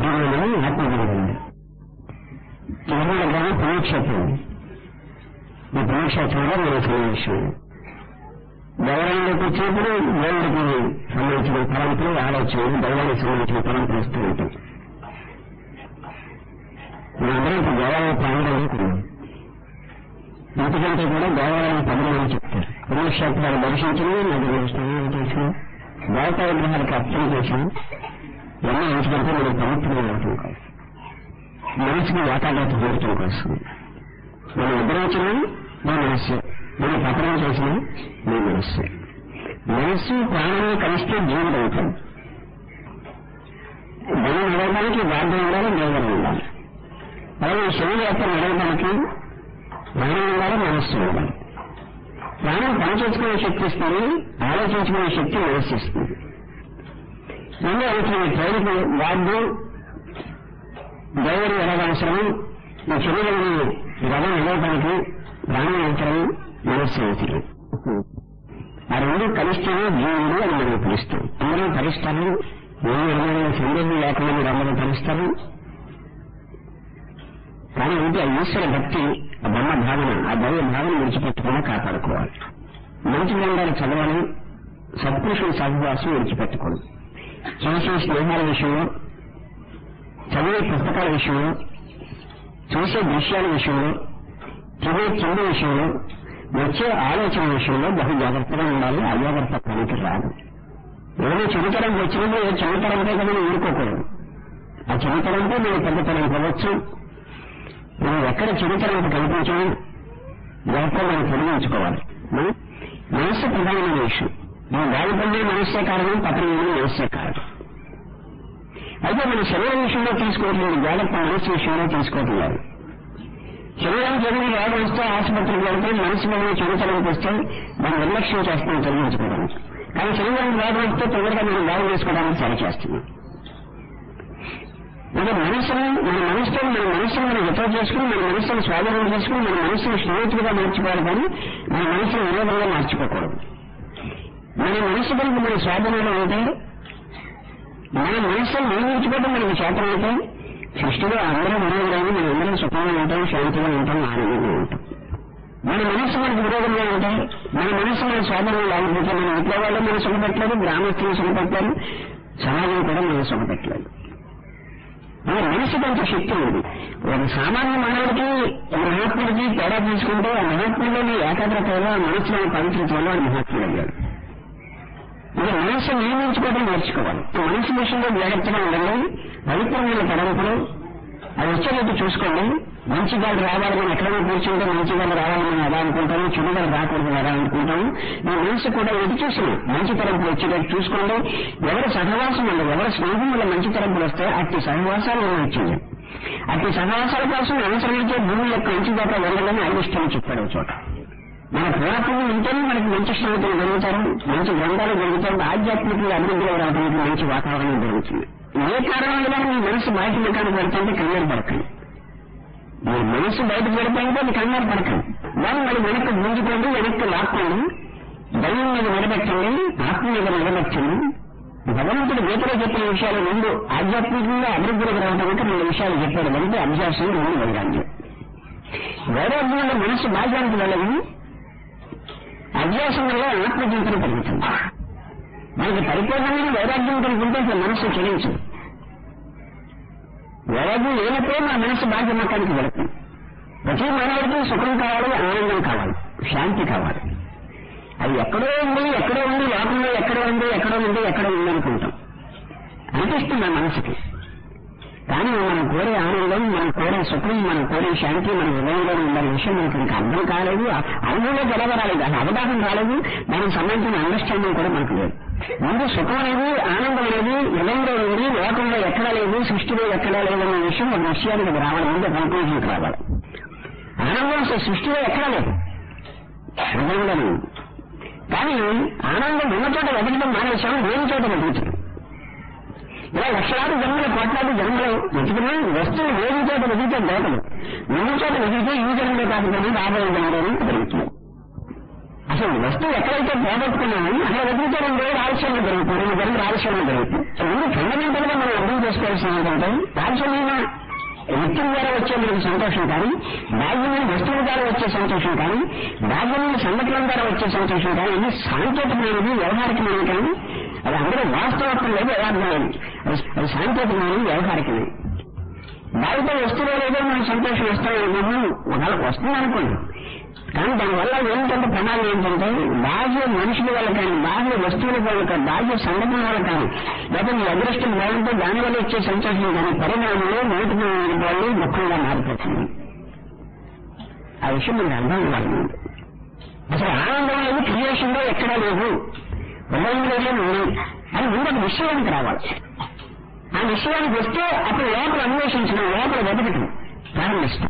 ప్రేమని ఆత్మగురువుంది తిరుమల పుణ్యక్షేత్రం ఈ పుణ్యక్షేత్రంలో మన సమావేశం దేవాలయంలోకి వచ్చినప్పుడు దేవుడికి సంబంధించిన పరంపరలు ఆలోచనలు దైవానికి సంబంధించిన పరంపరలు వస్తూ ఉంటాయి మనందరం ఇప్పుడు దేవాలయ ప్రాంగణంలో ఉన్నాం ఇంతకంటే కూడా దేవాలయం పదమని చెప్తారు పుణ్యక్షేత్రాలు దర్శించిన నదులు స్నానం చేసిన దేవతా విగ్రహాలకు అర్చన చేసిన ఎన్నో ఎందుకంటే మనం పవిత్రంగా అవటం కోసం మనసుకి ఏకాగ్రత జరగటం కోసం మనం నిద్రించిన మన మనస్సు మనం పతనం చేసిన మీ మనస్సు మనస్సు ప్రాణాన్ని కలిస్తే జీవుడు అవుతాం మనం నడవడానికి వాద్యం ఉండాలి దేవుడు ఉండాలి అలాగే శరీరం యొక్క నడవడానికి ప్రాణం ఉండాలి మనస్సు ఉండాలి ప్రాణం పనిచేసుకునే శక్తి ఇస్తుంది ఆలోచించుకునే శక్తి మనస్సు ఇస్తుంది ముందు అనుకున్న ట్రైన్కి వాద్యం దేవుడు ఎలాగ అవసరం ఈ శరీరాన్ని రథం నిలవడానికి ప్రాణం అవసరం మనస్సు అవసరం ఆ రెండు కలిస్తేనే జీవుడు అని మనం పిలుస్తాం అందరూ పరిస్తారు ఏ విధమైన సందేహం లేకుండా మీరు అందరూ పరిస్తారు కానీ ఏంటి ఆ ఈశ్వర భక్తి ఆ బ్రహ్మ భావన ఆ దైవ భావన విడిచిపెట్టకుండా కాపాడుకోవాలి మంచి గ్రంథాలు చదవాలి సత్పురుషుల సహవాసం విడిచిపెట్టుకోండి చేసే స్నేహాల విషయంలో చదివే పుస్తకాల విషయంలో చూసే దృశ్యాల విషయంలో చదివే తిండి విషయంలో వచ్చే ఆలోచన విషయంలో బహు జాగ్రత్తగా ఉండాలి అజాగ్రత్త పనికి రాదు ఏదో చెడుతరం వచ్చినప్పుడు ఏ చెడుతరంతో కదా ఊరుకోకూడదు ఆ చెడుతరంతో నేను పెద్దతనం కావచ్చు మనం ఎక్కడ చెడుతరం కనిపించడం జాగ్రత్తగా మనం తొలగించుకోవాలి మనం మనస్సు ప్రధానమైన విషయం మనం బాధపడే మనస్సే కారణం పక్కన మనస్సే కారణం అయితే మన శరీరం విషయంలో తీసుకోవట్లేదు జాగ్రత్త మనస్సు విషయంలో తీసుకోవట్లేదు శరీరానికి ఏమైనా రోగం వస్తే ఆసుపత్రికి వెళ్తే మనసు మీద చెడుతలకు వస్తే మనం నిర్లక్ష్యం చేస్తాం తొలగించుకోవడానికి కానీ శరీరానికి రోగం వస్తే తొందరగా మనం బాగు చేసుకోవడానికి సరి చేస్తున్నాం మన మనసుని మన మనసుతో మన మనసును మనం హితం చేసుకుని మన మనసును స్వాధీనం చేసుకుని మన మనసును స్నేహితులుగా మార్చుకోవాలి కానీ మన మనసును విరోధంగా మార్చుకోకూడదు మన మనసు గురించి మన స్వాధీనంలో ఉంటే మన మనసును నియమించుకోవడం మనకి చేతనం అయితే సృష్టిలో అందరూ మనోగురైన మనం అందరం సుఖంగా ఉంటాం శాంతిగా ఉంటాం ఆనందంగా ఉంటాం మన మనస్సు మనకు విరోధంగా ఉంటే మన మనస్సు మన స్వాధీనం లేకపోతే మన ఇంట్లో వాళ్ళు మనం సుఖపెట్టలేదు గ్రామస్తులు సుఖపెట్టలేదు సమాజం కూడా మనం సుఖపెట్టలేదు మన మనసుకి అంత శక్తి ఉంది ఒక సామాన్య మానవుడికి ఒక మహాత్ముడికి తేడా తీసుకుంటే ఆ మహాత్ముడిలోని ఏకాగ్రత వల్ల ఆ మనసులోని పవిత్రత వల్ల వాడు మహాత్ముడు అయ్యాడు ఇక మనసు నియమించుకోవడం నేర్చుకోవాలి మనసు విషయంలో జాగ్రత్తగా ఉండండి పవిత్రమైన తరంపులు అది వచ్చేటట్టు చూసుకోండి మంచి గాలి రావాలి మనం ఎక్కడైనా కూర్చుంటే మంచి గాలి రావాలని మనం ఎలా అనుకుంటాము చెడు గాలి రాకూడదు ఎలా అనుకుంటాము మీ మనసు కూడా ఎదురు చూసినాం మంచి తరంపులు వచ్చేటట్టు చూసుకోండి ఎవరి సహవాసం వల్ల ఎవరి స్నేహం వల్ల మంచి తరంపులు వస్తే అట్టి సహవాసాలు మనం వచ్చింది అట్టి సహవాసాల కోసం అవసరమైతే భూమి యొక్క మంచి దాకా వెళ్ళాలని అనిష్టం చెప్పాడు ఒక చోట మన పూర్వపులు ఉంటేనే మనకి మంచి స్నేహితులు జరుగుతారు మంచి గ్రంథాలు జరుగుతారు ఆధ్యాత్మికంగా అభివృద్ధిలో రావడానికి మంచి వాతావరణం జరుగుతుంది ఏ కారణం వల్ల మీ మనసు బయట ముఖానికి పెడుతుంటే కంగారు పడకండి మీ మనసు బయటకు పెడితే అది కంగారు పడకండి దాన్ని మరి వెనక్కి ముందుకోండి వెనక్కి లాక్కోండి దైవం మీద నిలబెట్టండి ఆత్మ మీద నిలబెట్టండి భగవంతుడు గీతలో చెప్పిన విషయాలు రెండు ఆధ్యాత్మికంగా అభివృద్ధిలోకి రావడానికి రెండు విషయాలు చెప్పాడు అంటే అభ్యాసం రెండు వైరాగ్యం వైరాగ్యంలో మనసు భాగ్యానికి వెళ్ళదు అభ్యాసం వల్ల ఆత్మచింతన పెరుగుతుంది మనకి పరిపూర్ణమైన వైరాగ్యం కనుకుంటే అసలు మనసు చెలించదు వైరాగ్యం లేనప్పుడే మన మనసు భాగ్యమకానికి వెళుతుంది ప్రతి మానవుడికి సుఖం కావాలి ఆనందం కావాలి శాంతి కావాలి అది ఎక్కడో ఉంది ఎక్కడో ఉంది లోకంలో ఎక్కడో ఉంది ఎక్కడో ఉంది ఎక్కడో ఉంది అనుకుంటాం అనిపిస్తుంది మన మనసుకి కానీ మనం కోరే ఆనందం మనం కోరే సుఖం మనం కోరే శాంతి మన హృదయంలో ఉండే విషయం మనకు ఇంకా అర్థం కాలేదు అనుభవంలో గెలవరాలేదు అది అవగాహన రాలేదు దానికి సంబంధించిన అండర్స్టాండింగ్ కూడా మనకు లేదు ముందు సుఖం అనేది ఆనందం అనేది హృదయంలో ఉంది లోకంలో ఎక్కడా లేదు సృష్టిలో ఎక్కడా లేదు అనే విషయం ఒక విషయానికి అది రావాలి ముందు కన్క్లూజన్కి రావాలి ఆనందం అసలు సృష్టిలో ఎక్కడా లేదు హృదయంలోనే ఉంది కానీ ఆనందం ఉన్న చోట వెతకడం మానేశాం లేని చోట వెతుకుతాం ఇలా లక్షలాది జన్మలు కోట్లాది జన్మలు వెతుకున్నా వస్తువు లేని చోట వెతికితే దోటలు ఉన్న చోట వెతికితే ఈ జన్మలో కాకుండా రాబోయే జన్మలో పెరుగుతుంది అసలు వస్తువు ఎక్కడైతే పోగొట్టుకున్నామో అక్కడ వదిలితే రెండు రోజులు ఆలస్యంగా జరుగుతుంది రెండు గంటలు ఆలస్యంగా జరుగుతుంది సో ముందు ఫండమెంటల్ గా మనం అర్థం చేసుకోవాల్సింది ఏంటంటే బాహ్యమైన వ్యక్తుల ద్వారా వచ్చే మనకి సంతోషం కానీ బాహ్యమైన వస్తువుల ద్వారా వచ్చే సంతోషం కానీ బాహ్యమైన సంఘటనల ద్వారా వచ్చే సంతోషం కానీ ఇది సాంకేతికమైనది వ్యవహారికమైనది కానీ అది అందరూ వాస్తవత్వం లేదు యథార్థం లేదు అది అది సాంకేతికమైనది వ్యవహారికమైనది బయట వస్తువులు ఏదో మనకు సంతోషం వస్తామనుకుంటున్నాం ఒకవేళ వస్తుంది అనుకోండి కానీ దానివల్ల ఏంటంటే ప్రమాదం ఏంటంటే బాహ్య మనుషుల వల్ల కానీ బాహ్య వస్తువుల వల్ల కానీ బాహ్య సంఘటన వల్ల కానీ లేకపోతే మీ అదృష్టం బాగుంటే దానివల్ల ఇచ్చే సంతోషం కానీ పరిణామంలో నోటికి వాళ్ళు దుఃఖంగా మారిపోతుంది ఆ విషయం మనకు అర్థం కాదు అసలు ఆనందం అనేది క్రియేషన్ లో ఎక్కడా లేదు హృదయంలోనే ఉన్నాయి అని ముందు ఒక విషయానికి రావాలి ఆ విషయానికి వస్తే అప్పుడు లోపల అన్వేషించడం లోపల వెతకటం ప్రారంభిస్తాం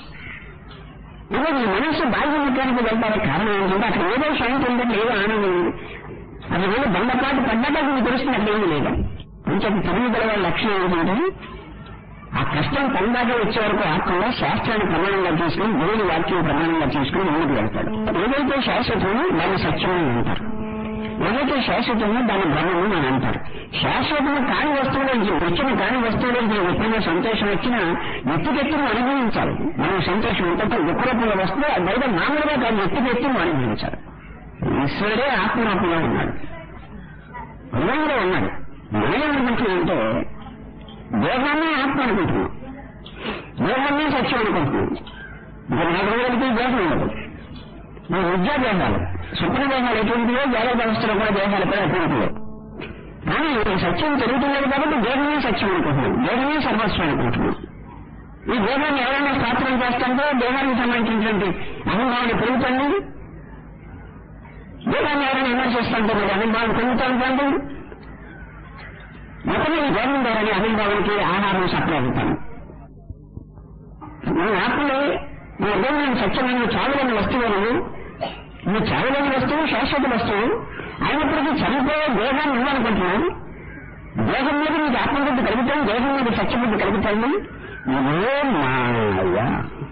ఇదే మీ మనస్సు బాహ్యముఖానికి వెళ్తారు కారణం ఏంటంటే అక్కడ ఏదో శాంతి ఉందంటే ఏదో ఆనందం ఉంది అది ఏదో బండపాటు పడ్డాక మీకు తెలుస్తున్నట్టు ఏమీ లేదు కొంచెం తెలియగల వాళ్ళ లక్షణం ఏంటంటే ఆ కష్టం పొందాక వచ్చే వరకు ఆత్మలో శాస్త్రాన్ని ప్రమాణంగా తీసుకుని దేవుని వాక్యం ప్రమాణంగా తీసుకుని ముందుకు వెళ్తాడు ఏదైతే శాశ్వతమో దాన్ని సత్యమని అంటారు ఏదైతే శాశ్వతమో దాన్ని బ్రహ్మము అని అంటారు శాశ్వతము కాని వస్తువులోంచి వచ్చిన కాని వస్తువులోంచి ఎప్పుడైనా సంతోషం వచ్చినా ఎత్తుకెత్తును అనుభవించాలి మనం సంతోషం ఉంటే దుఃఖరూపంలో వస్తే అది బయట మామూలుగా కాదు ఎత్తుకెత్తును అనుభవించాలి ఈశ్వరుడే ఆత్మరూపంలో ఉన్నాడు హృదయంలో ఉన్నాడు మనం అనుకుంటున్నామంటే దేహాన్ని ఆత్మ అనుకుంటున్నాం దేహాన్ని సత్యం అనుకుంటున్నాం ఇంకా నాలుగు రోజులకి దేహం ఉండదు మన విద్యా దేహాలు స్వప్న దేహాలు ఎటువంటివో జాగ్రత్త అవస్థలో కూడా దేహాలు కూడా ఎటువంటివో కానీ ఈ సత్యం జరుగుతున్నది కాబట్టి దేహమే సత్యం అనుకుంటున్నాం దేహమే సర్వస్వం అనుకుంటున్నాం ఈ దేహాన్ని ఎవరైనా స్థాపనం చేస్తుంటే దేహానికి సంబంధించినటువంటి అహంభావాన్ని పెరుగుతుంది దేహాన్ని ఎవరైనా విమర్శిస్తుంటే మరి అహంభావం పెరుగుతుంటుంది మొత్తం ఈ దేహం ద్వారానే అహంభావానికి ఆహారం సప్లై అవుతాను మన ఆత్మలో మన దేహాన్ని సత్యమైన చావులేని వస్తువులను ఈ చావులేని వస్తువు శాశ్వత వస్తువు అయినప్పటికీ చనిపోయే దేహాన్ని నువ్వనుకుంటున్నావు దేహం మీద నీకు ఆత్మబుద్ధి కలుగుతుంది దేహం మీద సత్యబుద్ధి కలుగుతుంది ఇదే మాయ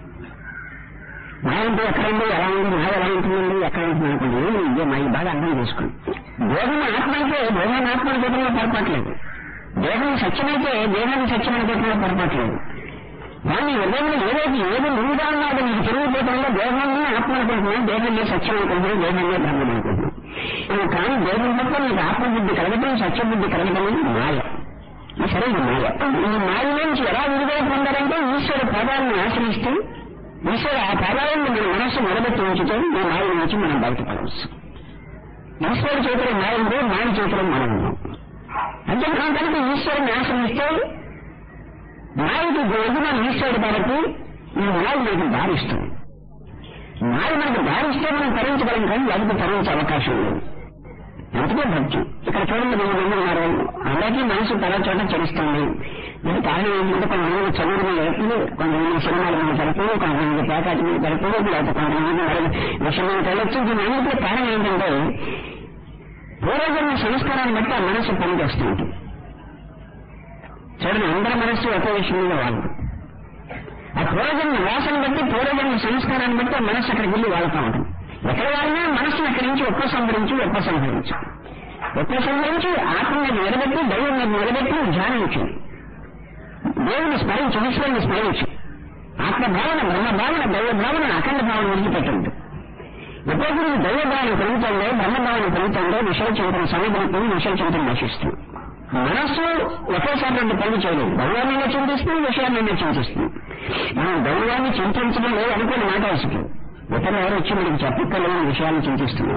మాయ అంటే ఎక్కడ ఉంది ఎలా ఉంది మాయ ఎలా ఉంటుందండి ఎక్కడ ఉంటుంది అనుకోండి ఏమి ఇదే మాయ బాగా అర్థం చేసుకోండి దేహం ఆత్మ అయితే దేహాన్ని ఆత్మ అనుకోవడంలో పొరపాట్లేదు దేహం సత్యమైతే దేహాన్ని సత్యం అనుకోవడంలో పొరపాట్లేదు కానీ హృదయంలో ఏదైతే ఏది నువ్వుగా ఉన్నాడో నీకు తెలియపోవడంలో దేహాన్ని ఆత్మ అనుకుంటున్నావు దేహాన్ని సత్యం అనుకుంటున్నావు దేహాన్ని బ్రహ్మం అనుకుంటున్నావు నువ్వు కానీ దేహం తప్ప నీకు ఆత్మబుద్ధి కలగటం సత్యబుద్ధి కలగటం మాయ ఇది సరైన మాయ ఈ మాయ నుంచి ఎలా విడుదల పొందారంటే ఈశ్వర పదాలను ఆశ్రయిస్తూ ఈశ్వర ఆ పదాలను మన మనస్సు నిలబెట్టి ఉంచితే ఈ మాయ నుంచి మనం బయటపడవచ్చు ఈశ్వరుడు చేతులు మాయ ఉంది మాయ చేతులు మనం ఉన్నాం అంతేకాదు కనుక ఈశ్వరుని ఆశ్రయిస్తే మాయకి యజమాని ఈశ్వరుడు కాబట్టి ఈ మాయ మనకు దారిస్తుంది మాయ మనకు దారిస్తే మనం తరించగలం కానీ లేకపోతే తరించే అవకాశం లేదు ఎంతకో భక్తి ఇక్కడ చూడండి రెండు మంది ఉన్నారు అందరికీ మనసు తల చోట చెలుస్తుంది దీనికి కారణం ఏంటంటే కొంతమంది చదువు మీద జరుపుతుంది కొంతమంది సినిమాల మీద జరుపుతుంది కొంతమంది ప్యాకెట్ మీద జరుపుతుంది లేకపోతే కొంతమంది మరి విషయం మీద వెళ్ళొచ్చు దీని అన్నింటిలో కారణం ఏంటంటే పూర్వజన్మ సంస్కారాన్ని బట్టి ఆ మనసు పనిచేస్తూ ఉంటుంది చూడండి అందరి మనస్సు ఒకే విషయం మీద వాళ్ళు ఆ పూర్వజన్మ వాసన బట్టి పూర్వజన్మ సంస్కారాన్ని బట్టి ఆ మనస్సు అక్కడికి వెళ్ళి వాళ్తూ ఉంటుంది ఎక్కడ వాడినా మనస్సును అక్కడి నుంచి ఒక్క సంహరించి ఒక్క సంహరించు ఒక్క సంహరించి ఆత్మ మీద నిలబెట్టి దైవం మీద నిలబెట్టి ధ్యానించు దేవుని స్మరించు ఈశ్వరుని స్మరించు ఆత్మ భావన బ్రహ్మ భావన దైవ భావన అఖండ భావన విడిచిపెట్టండి ఎప్పుడైతే నీకు దైవ భావన పెరుగుతుందో బ్రహ్మ భావన పెరుగుతుందో విషయ చింతన సమగ్రతను విషయ చింతన నశిస్తుంది మనస్సు ఒకేసారి రెండు పనులు చేయలేదు దైవాన్ని చింతిస్తుంది విషయాన్ని చింతిస్తుంది మనం దైవాన్ని చింతించడం లేదు అనుకుని మాట వస్తుంది ఇతరులు ఎవరు వచ్చి మనకి చెప్పక్కర్లేని విషయాన్ని చింతిస్తున్నాం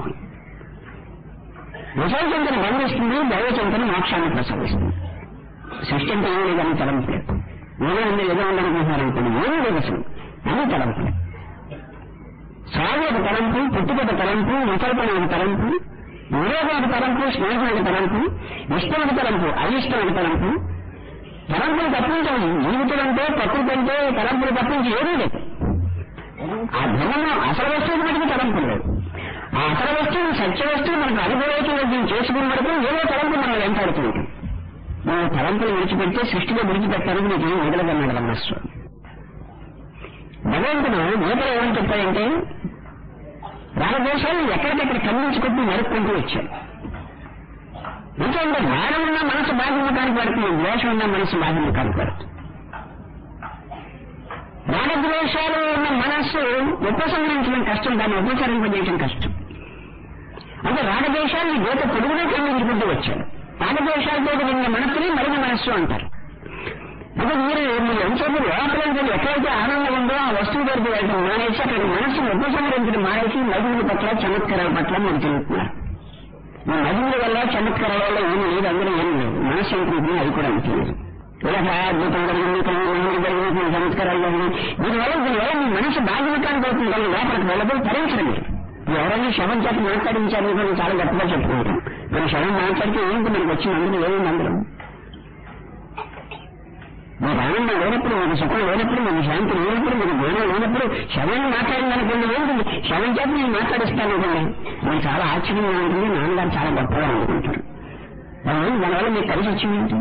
విషయ చింతన బంధిస్తుంది దైవ చింతన మోక్షాన్ని ప్రసవిస్తుంది సృష్టి అంటే ఏం లేదని తలంపులే ఏదో ఉంది ఏదో ఉందనుకుంటున్నారనుకోండి ఏమీ లేదు అసలు అని తలంపులే సాగు ఒక తలంపు పుట్టుకట తలంపు వికల్పన ఒక తలంపు విరోధం తలంపు స్నేహం ఒక తలంపు ఇష్టం ఒక తలంపు అయిష్టం ఒక తలంపు తలంపులు తప్పించాలి జీవితం అంటే ప్రకృతి అంటే తలంపులు తప్పించి ఏమీ లేదు ఆ ధర్మం అసలు వస్తువు మనకి తలంపు లేదు ఆ అసలు వస్తువు సత్య వస్తువు మనకు అనుభవం చేసుకున్న వరకు ఏదో తలంపు మనం వెంటాడుతూ ఉంటుంది మనం తలంపులు విడిచిపెడితే సృష్టిలో విడిచిపెట్టాలని నీకు ఏం వదలదన్నాడు రమణస్వామి భగవంతుడు గీతలో ఏమని చెప్పాడంటే రాగద్వేషాలు ఎక్కడికెక్కడ ఖండించుకుంటూ నరుక్కుంటూ వచ్చాడు ఎందుకంటే రాగం ఉన్న మనసు బాధ్యముఖానికి పడుతుంది ద్వేషం ఉన్న మనసు బాధ్యముఖానికి పడుతుంది రాగద్వేషాలు ఉన్న మనస్సు ఉపసంహరించడం కష్టం దాన్ని ఉపసంహరింపజేయడం కష్టం అంటే రాగద్వేషాన్ని గీత పొడుగునే ఖండించుకుంటూ వచ్చాడు రాగద్వేషాలతో నిన్న మనస్సుని మరిన మనస్సు అంటారు అంటే మీరు మీరు ఎంతసేపు లోపలంటే ఎక్కడైతే ఆనందం ఉందో ఆ వస్తువు దగ్గరికి వెళ్ళడం మానేసి అక్కడ మనస్సును ఉపసంహరించడం మానేసి మధువుల పట్ల చమత్కారాల పట్ల మీరు తిరుగుతున్నారు ఈ మధువుల వల్ల చమత్కారాల వల్ల ఏం లేదు అందులో ఏం లేదు మనస్సు అనుకుంటున్నా అది కూడా అంతలేదు ఇలా అద్భుతం జరిగింది కలిగి జరిగింది చమత్కారాలు జరిగింది దీనివల్ల దీనివల్ల మీ మనసు బాధ్యమకానికి అవుతుంది కానీ లోపలికి వెళ్ళదు తరించడం లేదు ఎవరైనా శవం చేత మాట్లాడించారు మనం చాలా గట్టిగా చెప్పుకుంటాం మనం శవం మాట్లాడితే ఏంటి మనకు వచ్చిన అందులో ఏమైంది అందులో మీకు ఆనందం లేనప్పుడు మీకు సుఖం లేనప్పుడు మీకు శాంతి లేనప్పుడు మీకు జ్ఞానం లేనప్పుడు శవాన్ని మాట్లాడిందనుకోండి ఏంటి శవం చేత నేను మాట్లాడిస్తాను అనుకోండి మీకు చాలా ఆశ్చర్యంగా ఉంటుంది నాన్నగారు చాలా గొప్పగా అనుకుంటారు దాని- దానివల్ల మీకు కలిసి వచ్చింది ఏంటి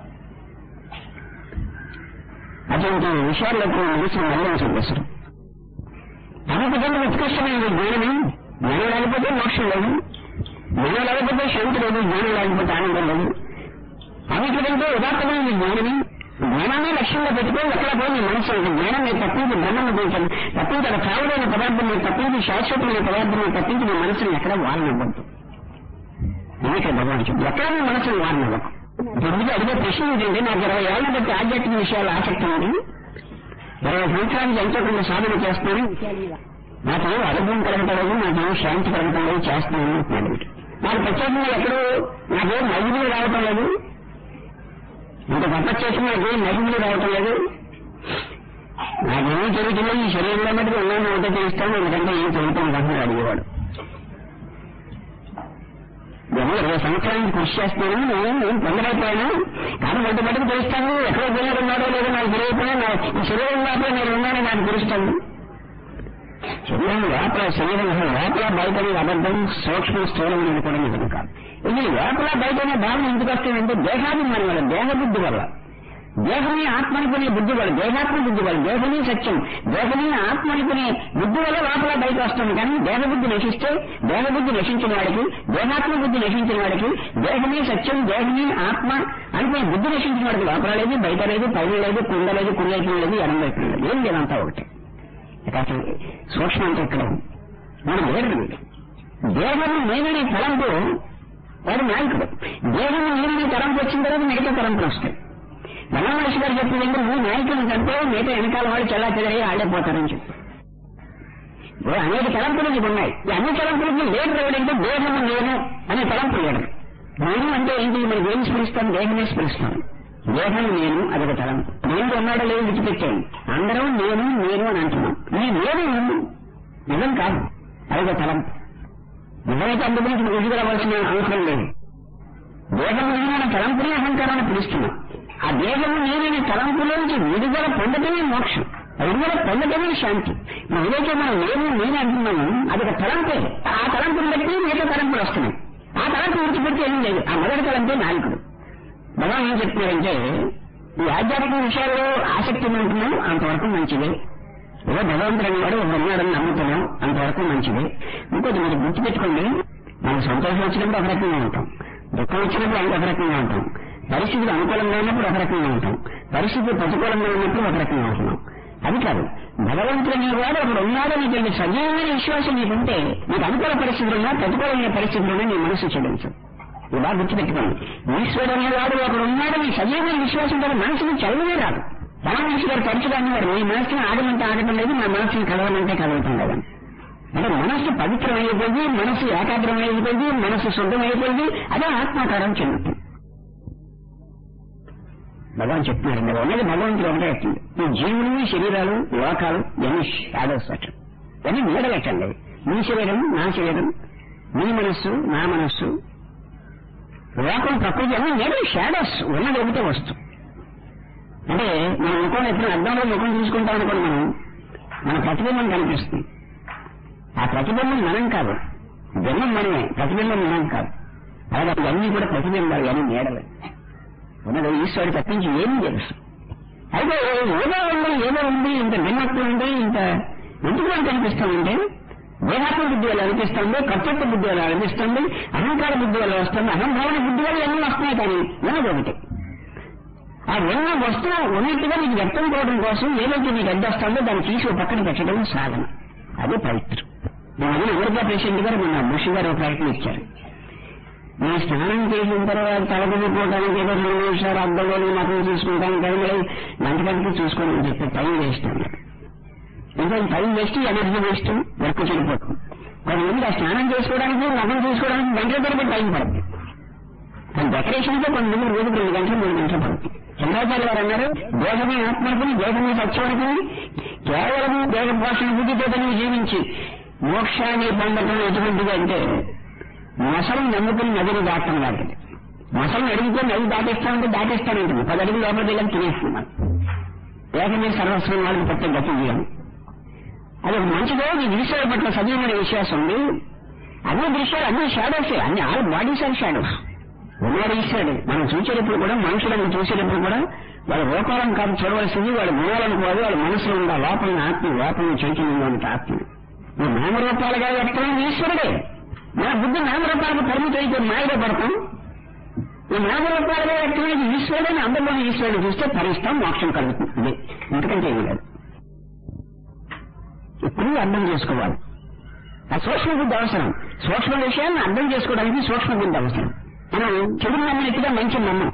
అటువంటి విషయాలకు మనసు మళ్ళీ చూపిస్తారు తనకు ఉత్కృష్టమైన జ్ఞానమే జ్ఞానం లేకపోతే మోక్షం లేదు జ్ఞానం లేకపోతే శాంతి లేదు జ్ఞానం లేకపోతే ఆనందం లేదు అన్నిటికంటే ఉదాత్తమైన జ్ఞానమే జ్ఞానాన్ని లక్ష్యంగా పెట్టుకొని ఎక్కడ పోయి నీ మనసు ఉంటుంది. జ్ఞానం మీరు తప్పించి బ్రహ్మను పెంచండి తప్పించి అక్కడ కావడైన పదార్థం మీరు తప్పించి శాశ్వతమైన పదార్థం మీరు తప్పించి మీ మనసుని ఎక్కడ వారినివ్వద్దు అందుకే భగవాన్ చెప్పి ఎక్కడ మీ మనసుని వారినివ్వకు ఇప్పుడు అడిగే ప్రశ్న ఏంటంటే నాకు ఇరవై ఏళ్ళ బట్టి ఆధ్యాత్మిక విషయాలు ఆసక్తి ఉంది ఇరవై సంవత్సరానికి ఎంతో కొంత సాధన చేస్తాను నాకేం అనుభవం కలగటలేదు నాకేం శాంతి కలగటం లేదు చేస్తాను అంటున్నాడు నాకు ప్రత్యేకంగా ఎక్కడో నాకేం నైపుణ్యం రావటం లేదు ఇంత గొప్ప చేసిన నాకేం నైపుణ్యం రావటం లేదు నాకేమీ జరుగుతుంది ఈ శరీరంలో మటుకు ఉన్నాను ఒకటే చేస్తాను ఎందుకంటే ఏం చదువుతాను కదా అడిగేవాడు నేను ఇరవై సంవత్సరానికి కృషి చేస్తున్నాను నేను నేను పొందలేకపోయాను కానీ వంట మటుకు తెలుస్తాను ఎక్కడో పిల్లలు ఉన్నాడో లేదో నాకు తెలియకపోయినా నా ఈ శరీరం లోపల నేను ఉన్నానని నాకు తెలుస్తాను శరీరం లోపల శరీరం లోపల బయట అనేది అబద్ధం సూక్ష్మ స్థూలం అనేది కూడా నిజం కాదు ఇది లోపల బయట అనే భావన ఎందుకు వస్తుందంటే దేహాభిమానం వల్ల దేహబుద్ధి వల్ల దేహమే ఆత్మ అనుకునే బుద్ధి వల్ల దేహాత్మ బుద్ధి వల్ల దేహమే సత్యం దేహమే ఆత్మ అనుకునే బుద్ధి వల్ల లోపల బయట వస్తుంది కానీ దేహబుద్ధి నశిస్తే దేహబుద్ధి నశించిన వాడికి దేహాత్మ బుద్ధి నశించిన వాడికి దేహమే సత్యం దేహమే ఆత్మ అనుకునే బుద్ధి నశించిన వాడికి లోపల లేదు బయట లేదు పైన లేదు కుండ లేదు కుడివైపు లేదు ఎడం వైపు లేదు ఏం లేదంతా ఒకటి కాకపోతే సూక్ష్మం అంటే ఇక్కడ ఉంది. మన వేరు దేహము నేననే తలంపు వాడు నాయకుడు దేహము నేననే తలంపు వచ్చిన తర్వాత మిగతా తలంపులు వస్తాయి మనం మనిషి గారు చెప్పిందంటే నువ్వు నాయకుని కంటే మిగతా వెనకాల వాళ్ళు చల్లా చెదరై ఆడైపోతారని చెప్పి ఇప్పుడు అనేక తలంపులు నీకు ఉన్నాయి ఈ అన్ని తలంపులకి లీడర్ ఎవడంటే దేహము నేను అనే తలంపు లీడర్ నేను అంటే ఏంటి మనకి ఏం స్మరిస్తాం దేహమే స్మరిస్తాం దేహం నేను అదొక తలంపు నేను ఉన్నాడో లేదో విడిచిపెట్టాను అందరం నేను నేను అని అంటున్నాం ఈ నేను నిజం కాదు అదొక తలంపు నిజమైతే అందు గురించి విడుదలవలసిన అవసరం లేదు దేహం నేనైన తలంపునే అహంకారాన్ని పిలుస్తున్నాం ఆ దేహము నేనైన తలంపులోంచి విడుదల పొందటమే మోక్షం ఆ విడుదల పొందటమే శాంతి మనం ఏదైతే మనం నేను నేను అంటున్నాము అది ఒక తలంపే ఆ తలంపుని బట్టి మిగతా తలంపులు వస్తున్నాయి ఆ తలంపు విడిచిపెడితే ఏం లేదు ఆ మొదటి తలంపే నాయకుడు భగవాన్ ఏం చెప్తున్నారంటే ఈ ఆధ్యాత్మిక విషయాల్లో ఆసక్తి ఉంటున్నాం అంతవరకు మంచిదే ఏదో భగవంతుడు అనేవాడు ఒకడు ఉన్నాడని నమ్ముతున్నాం అంతవరకు మంచిదే ఇంకోటి మీరు గుర్తుపెట్టుకోండి మనకు సంతోషం వచ్చినప్పుడు ఒక రకంగా ఉంటాం దుఃఖం వచ్చినప్పుడు ఒక రకంగా ఉంటాం పరిస్థితులు అనుకూలంగా ఉన్నప్పుడు ఒక రకంగా ఉంటాం పరిస్థితులు ప్రతికూలంగా ఉన్నప్పుడు ఒక రకంగా ఉంటున్నాం అది కాదు భగవంతుడు అనేవాడు ఒకడు ఉన్నాడని తెలియదు సజీవమైన విశ్వాసం నీకుంటే నీకు అనుకూల పరిస్థితులు ఉన్నా ప్రతికూలమైన పరిస్థితులు ఉన్నా నీ మనసు చెల్లించు ఇలా గుర్తుపెట్టుకోండి ఈశ్వరుడు అనేవాడు ఒకడు ఉన్నాడని సజీవమైన విశ్వాసం కదా మనసుని చల్లనే రాదు పరమేశ్వర గారు తరచుగా అనేవారు మీ మనసుని ఆడమంటే ఆడటం లేదు నా మనసుని కలవమంటే కలవటం లేదని అంటే మనస్సు పవిత్రమైపోయింది మనసు ఏకాగ్రమైపోయింది మనసు శుద్ధమైపోయింది అదే ఆత్మాకారం చెందుతుంది భగవాన్ చెప్తున్నారు మీరు ఉన్నది భగవంతుడు ఒకటే వచ్చింది ఈ జీవులు ఈ శరీరాలు లోకాలు ఇవన్నీ షాడోస్ అట ఇవన్నీ నీడలెట్టండి మీ శరీరం నా శరీరం మీ మనస్సు నా మనస్సు లోకం ప్రకృతి అన్ని నీడలు షాడోస్ ఉన్నది ఒకటే వస్తు అంటే మన ముఖం ఎప్పుడు అర్థంలో ముఖం చూసుకుంటాం అనుకోండి మనం మన ప్రతిబింబం కనిపిస్తుంది ఆ ప్రతిబింబం మనం కాదు జన్మం మనమే ప్రతిబింబం మనం కాదు అలాగే అన్నీ కూడా ప్రతిబింబాలు అన్ని నీడలు ఉన్నది ఈశ్వరుడు తప్పించి ఏమీ తెలుసు అయితే ఏదో ఉంది ఏదో ఉంది ఇంత భిన్నత్వం ఉంది ఇంత ఎందుకు మనకు కనిపిస్తామంటే దేహాత్మ బుద్ధి వల్ల అనిపిస్తుంది కర్తృత్వ బుద్ధి వల్ల అనిపిస్తుంది అహంకార బుద్ధి వల్ల వస్తుంది అహంభావన బుద్ధి వల్ల ఎన్నో వస్తున్నాయి కానీ ఉన్నది ఒకటి ఆ ఉన్న వస్తువు ఉన్నట్టుగా నీకు వ్యక్తం కావడం కోసం ఏదైతే నీకు అడ్డొస్తుందో దాన్ని తీసి ఒక పక్కన పెట్టడం సాధన అదే పవిత్రం నేను అదే ఊరిగా పేషెంట్ గారు మొన్న ముషి గారు ఒక ప్రయత్నం ఇచ్చారు నేను స్నానం చేసిన తర్వాత తలకొనిపోవడానికి ఏదో రెండు నిమిషాలు అద్దంలో మతం చూసుకుంటాను కానీ గంట గంటకి చూసుకోమని చెప్పి టైం వేస్ట్ అన్నాడు ఇంకా time waste energy waste work చెడిపోతుంది కొంతమంది ఆ స్నానం చేసుకోవడానికి మతం చూసుకోవడానికి గంటల తరబడి టైం పడుతుంది కానీ డెకరేషన్ తో కొంతమంది రోజుకు రెండు గంటలు మూడు గంటలు పడుతుంది చంద్రాచార్య గారు అన్నారు దేహమే ఆత్మనుకుని దేహమే సత్యమనుకుని కేవలం దేహ పోషణ బుద్ధితో నువ్వు జీవించి మోక్షాన్ని పొందడం ఎటువంటిది అంటే మొసలు నమ్ముకుని నదిని దాటం లాంటిది మొసలు అడిగితే నది దాటిస్తా ఉంటే దాటిస్తానంటుంది పది అడుగులు లోపలికి వెళ్ళని తినేస్తున్నాం దేహమే సర్వస్వం వాళ్ళకి పట్టే గతి చేయాలి అది ఒక మంచిదో ఈ ఈశ్వరు పట్ల సజీవమైన విశ్వాసం ఉంది అన్ని దృశ్యాలు అన్ని షాడోసే అన్ని ఆల్ బాడీస్ ఆర్ షాడోస్ ఉన్నాడు ఈశ్వరుడు మనం చూసేటప్పుడు కూడా మనుషులను చూసేటప్పుడు కూడా వాళ్ళ రూపాలను కాదు చూడవలసింది వాళ్ళ గుణాలను కాదు వాళ్ళ మనసులో ఉన్న లోపల ఆత్మ లోపల చైతన్యంగా ఉంటే ఆత్మ ఈ నామరూపాలుగా వ్యక్తమైన ఈశ్వరుడే మన బుద్ధి నామరూపాలకు పరిమితం అయితే మాయలో పడతాం ఈ నామరూపాలుగా వ్యక్తమైన ఈశ్వరుడని అందరిలోని ఈశ్వరుడు చూస్తే పరిస్తాం మోక్షం కలుగుతుంది ఇదే ఎందుకంటే ఏమి లేదు ఇప్పుడు అర్థం చేసుకోవాలి ఆ సూక్ష్మ బుద్ధి అవసరం సూక్ష్మ విషయాన్ని అర్థం చేసుకోవడానికి సూక్ష్మ బుద్ధి అవసరం మనం చెడు నమ్మినట్టుగా మంచి నమ్మం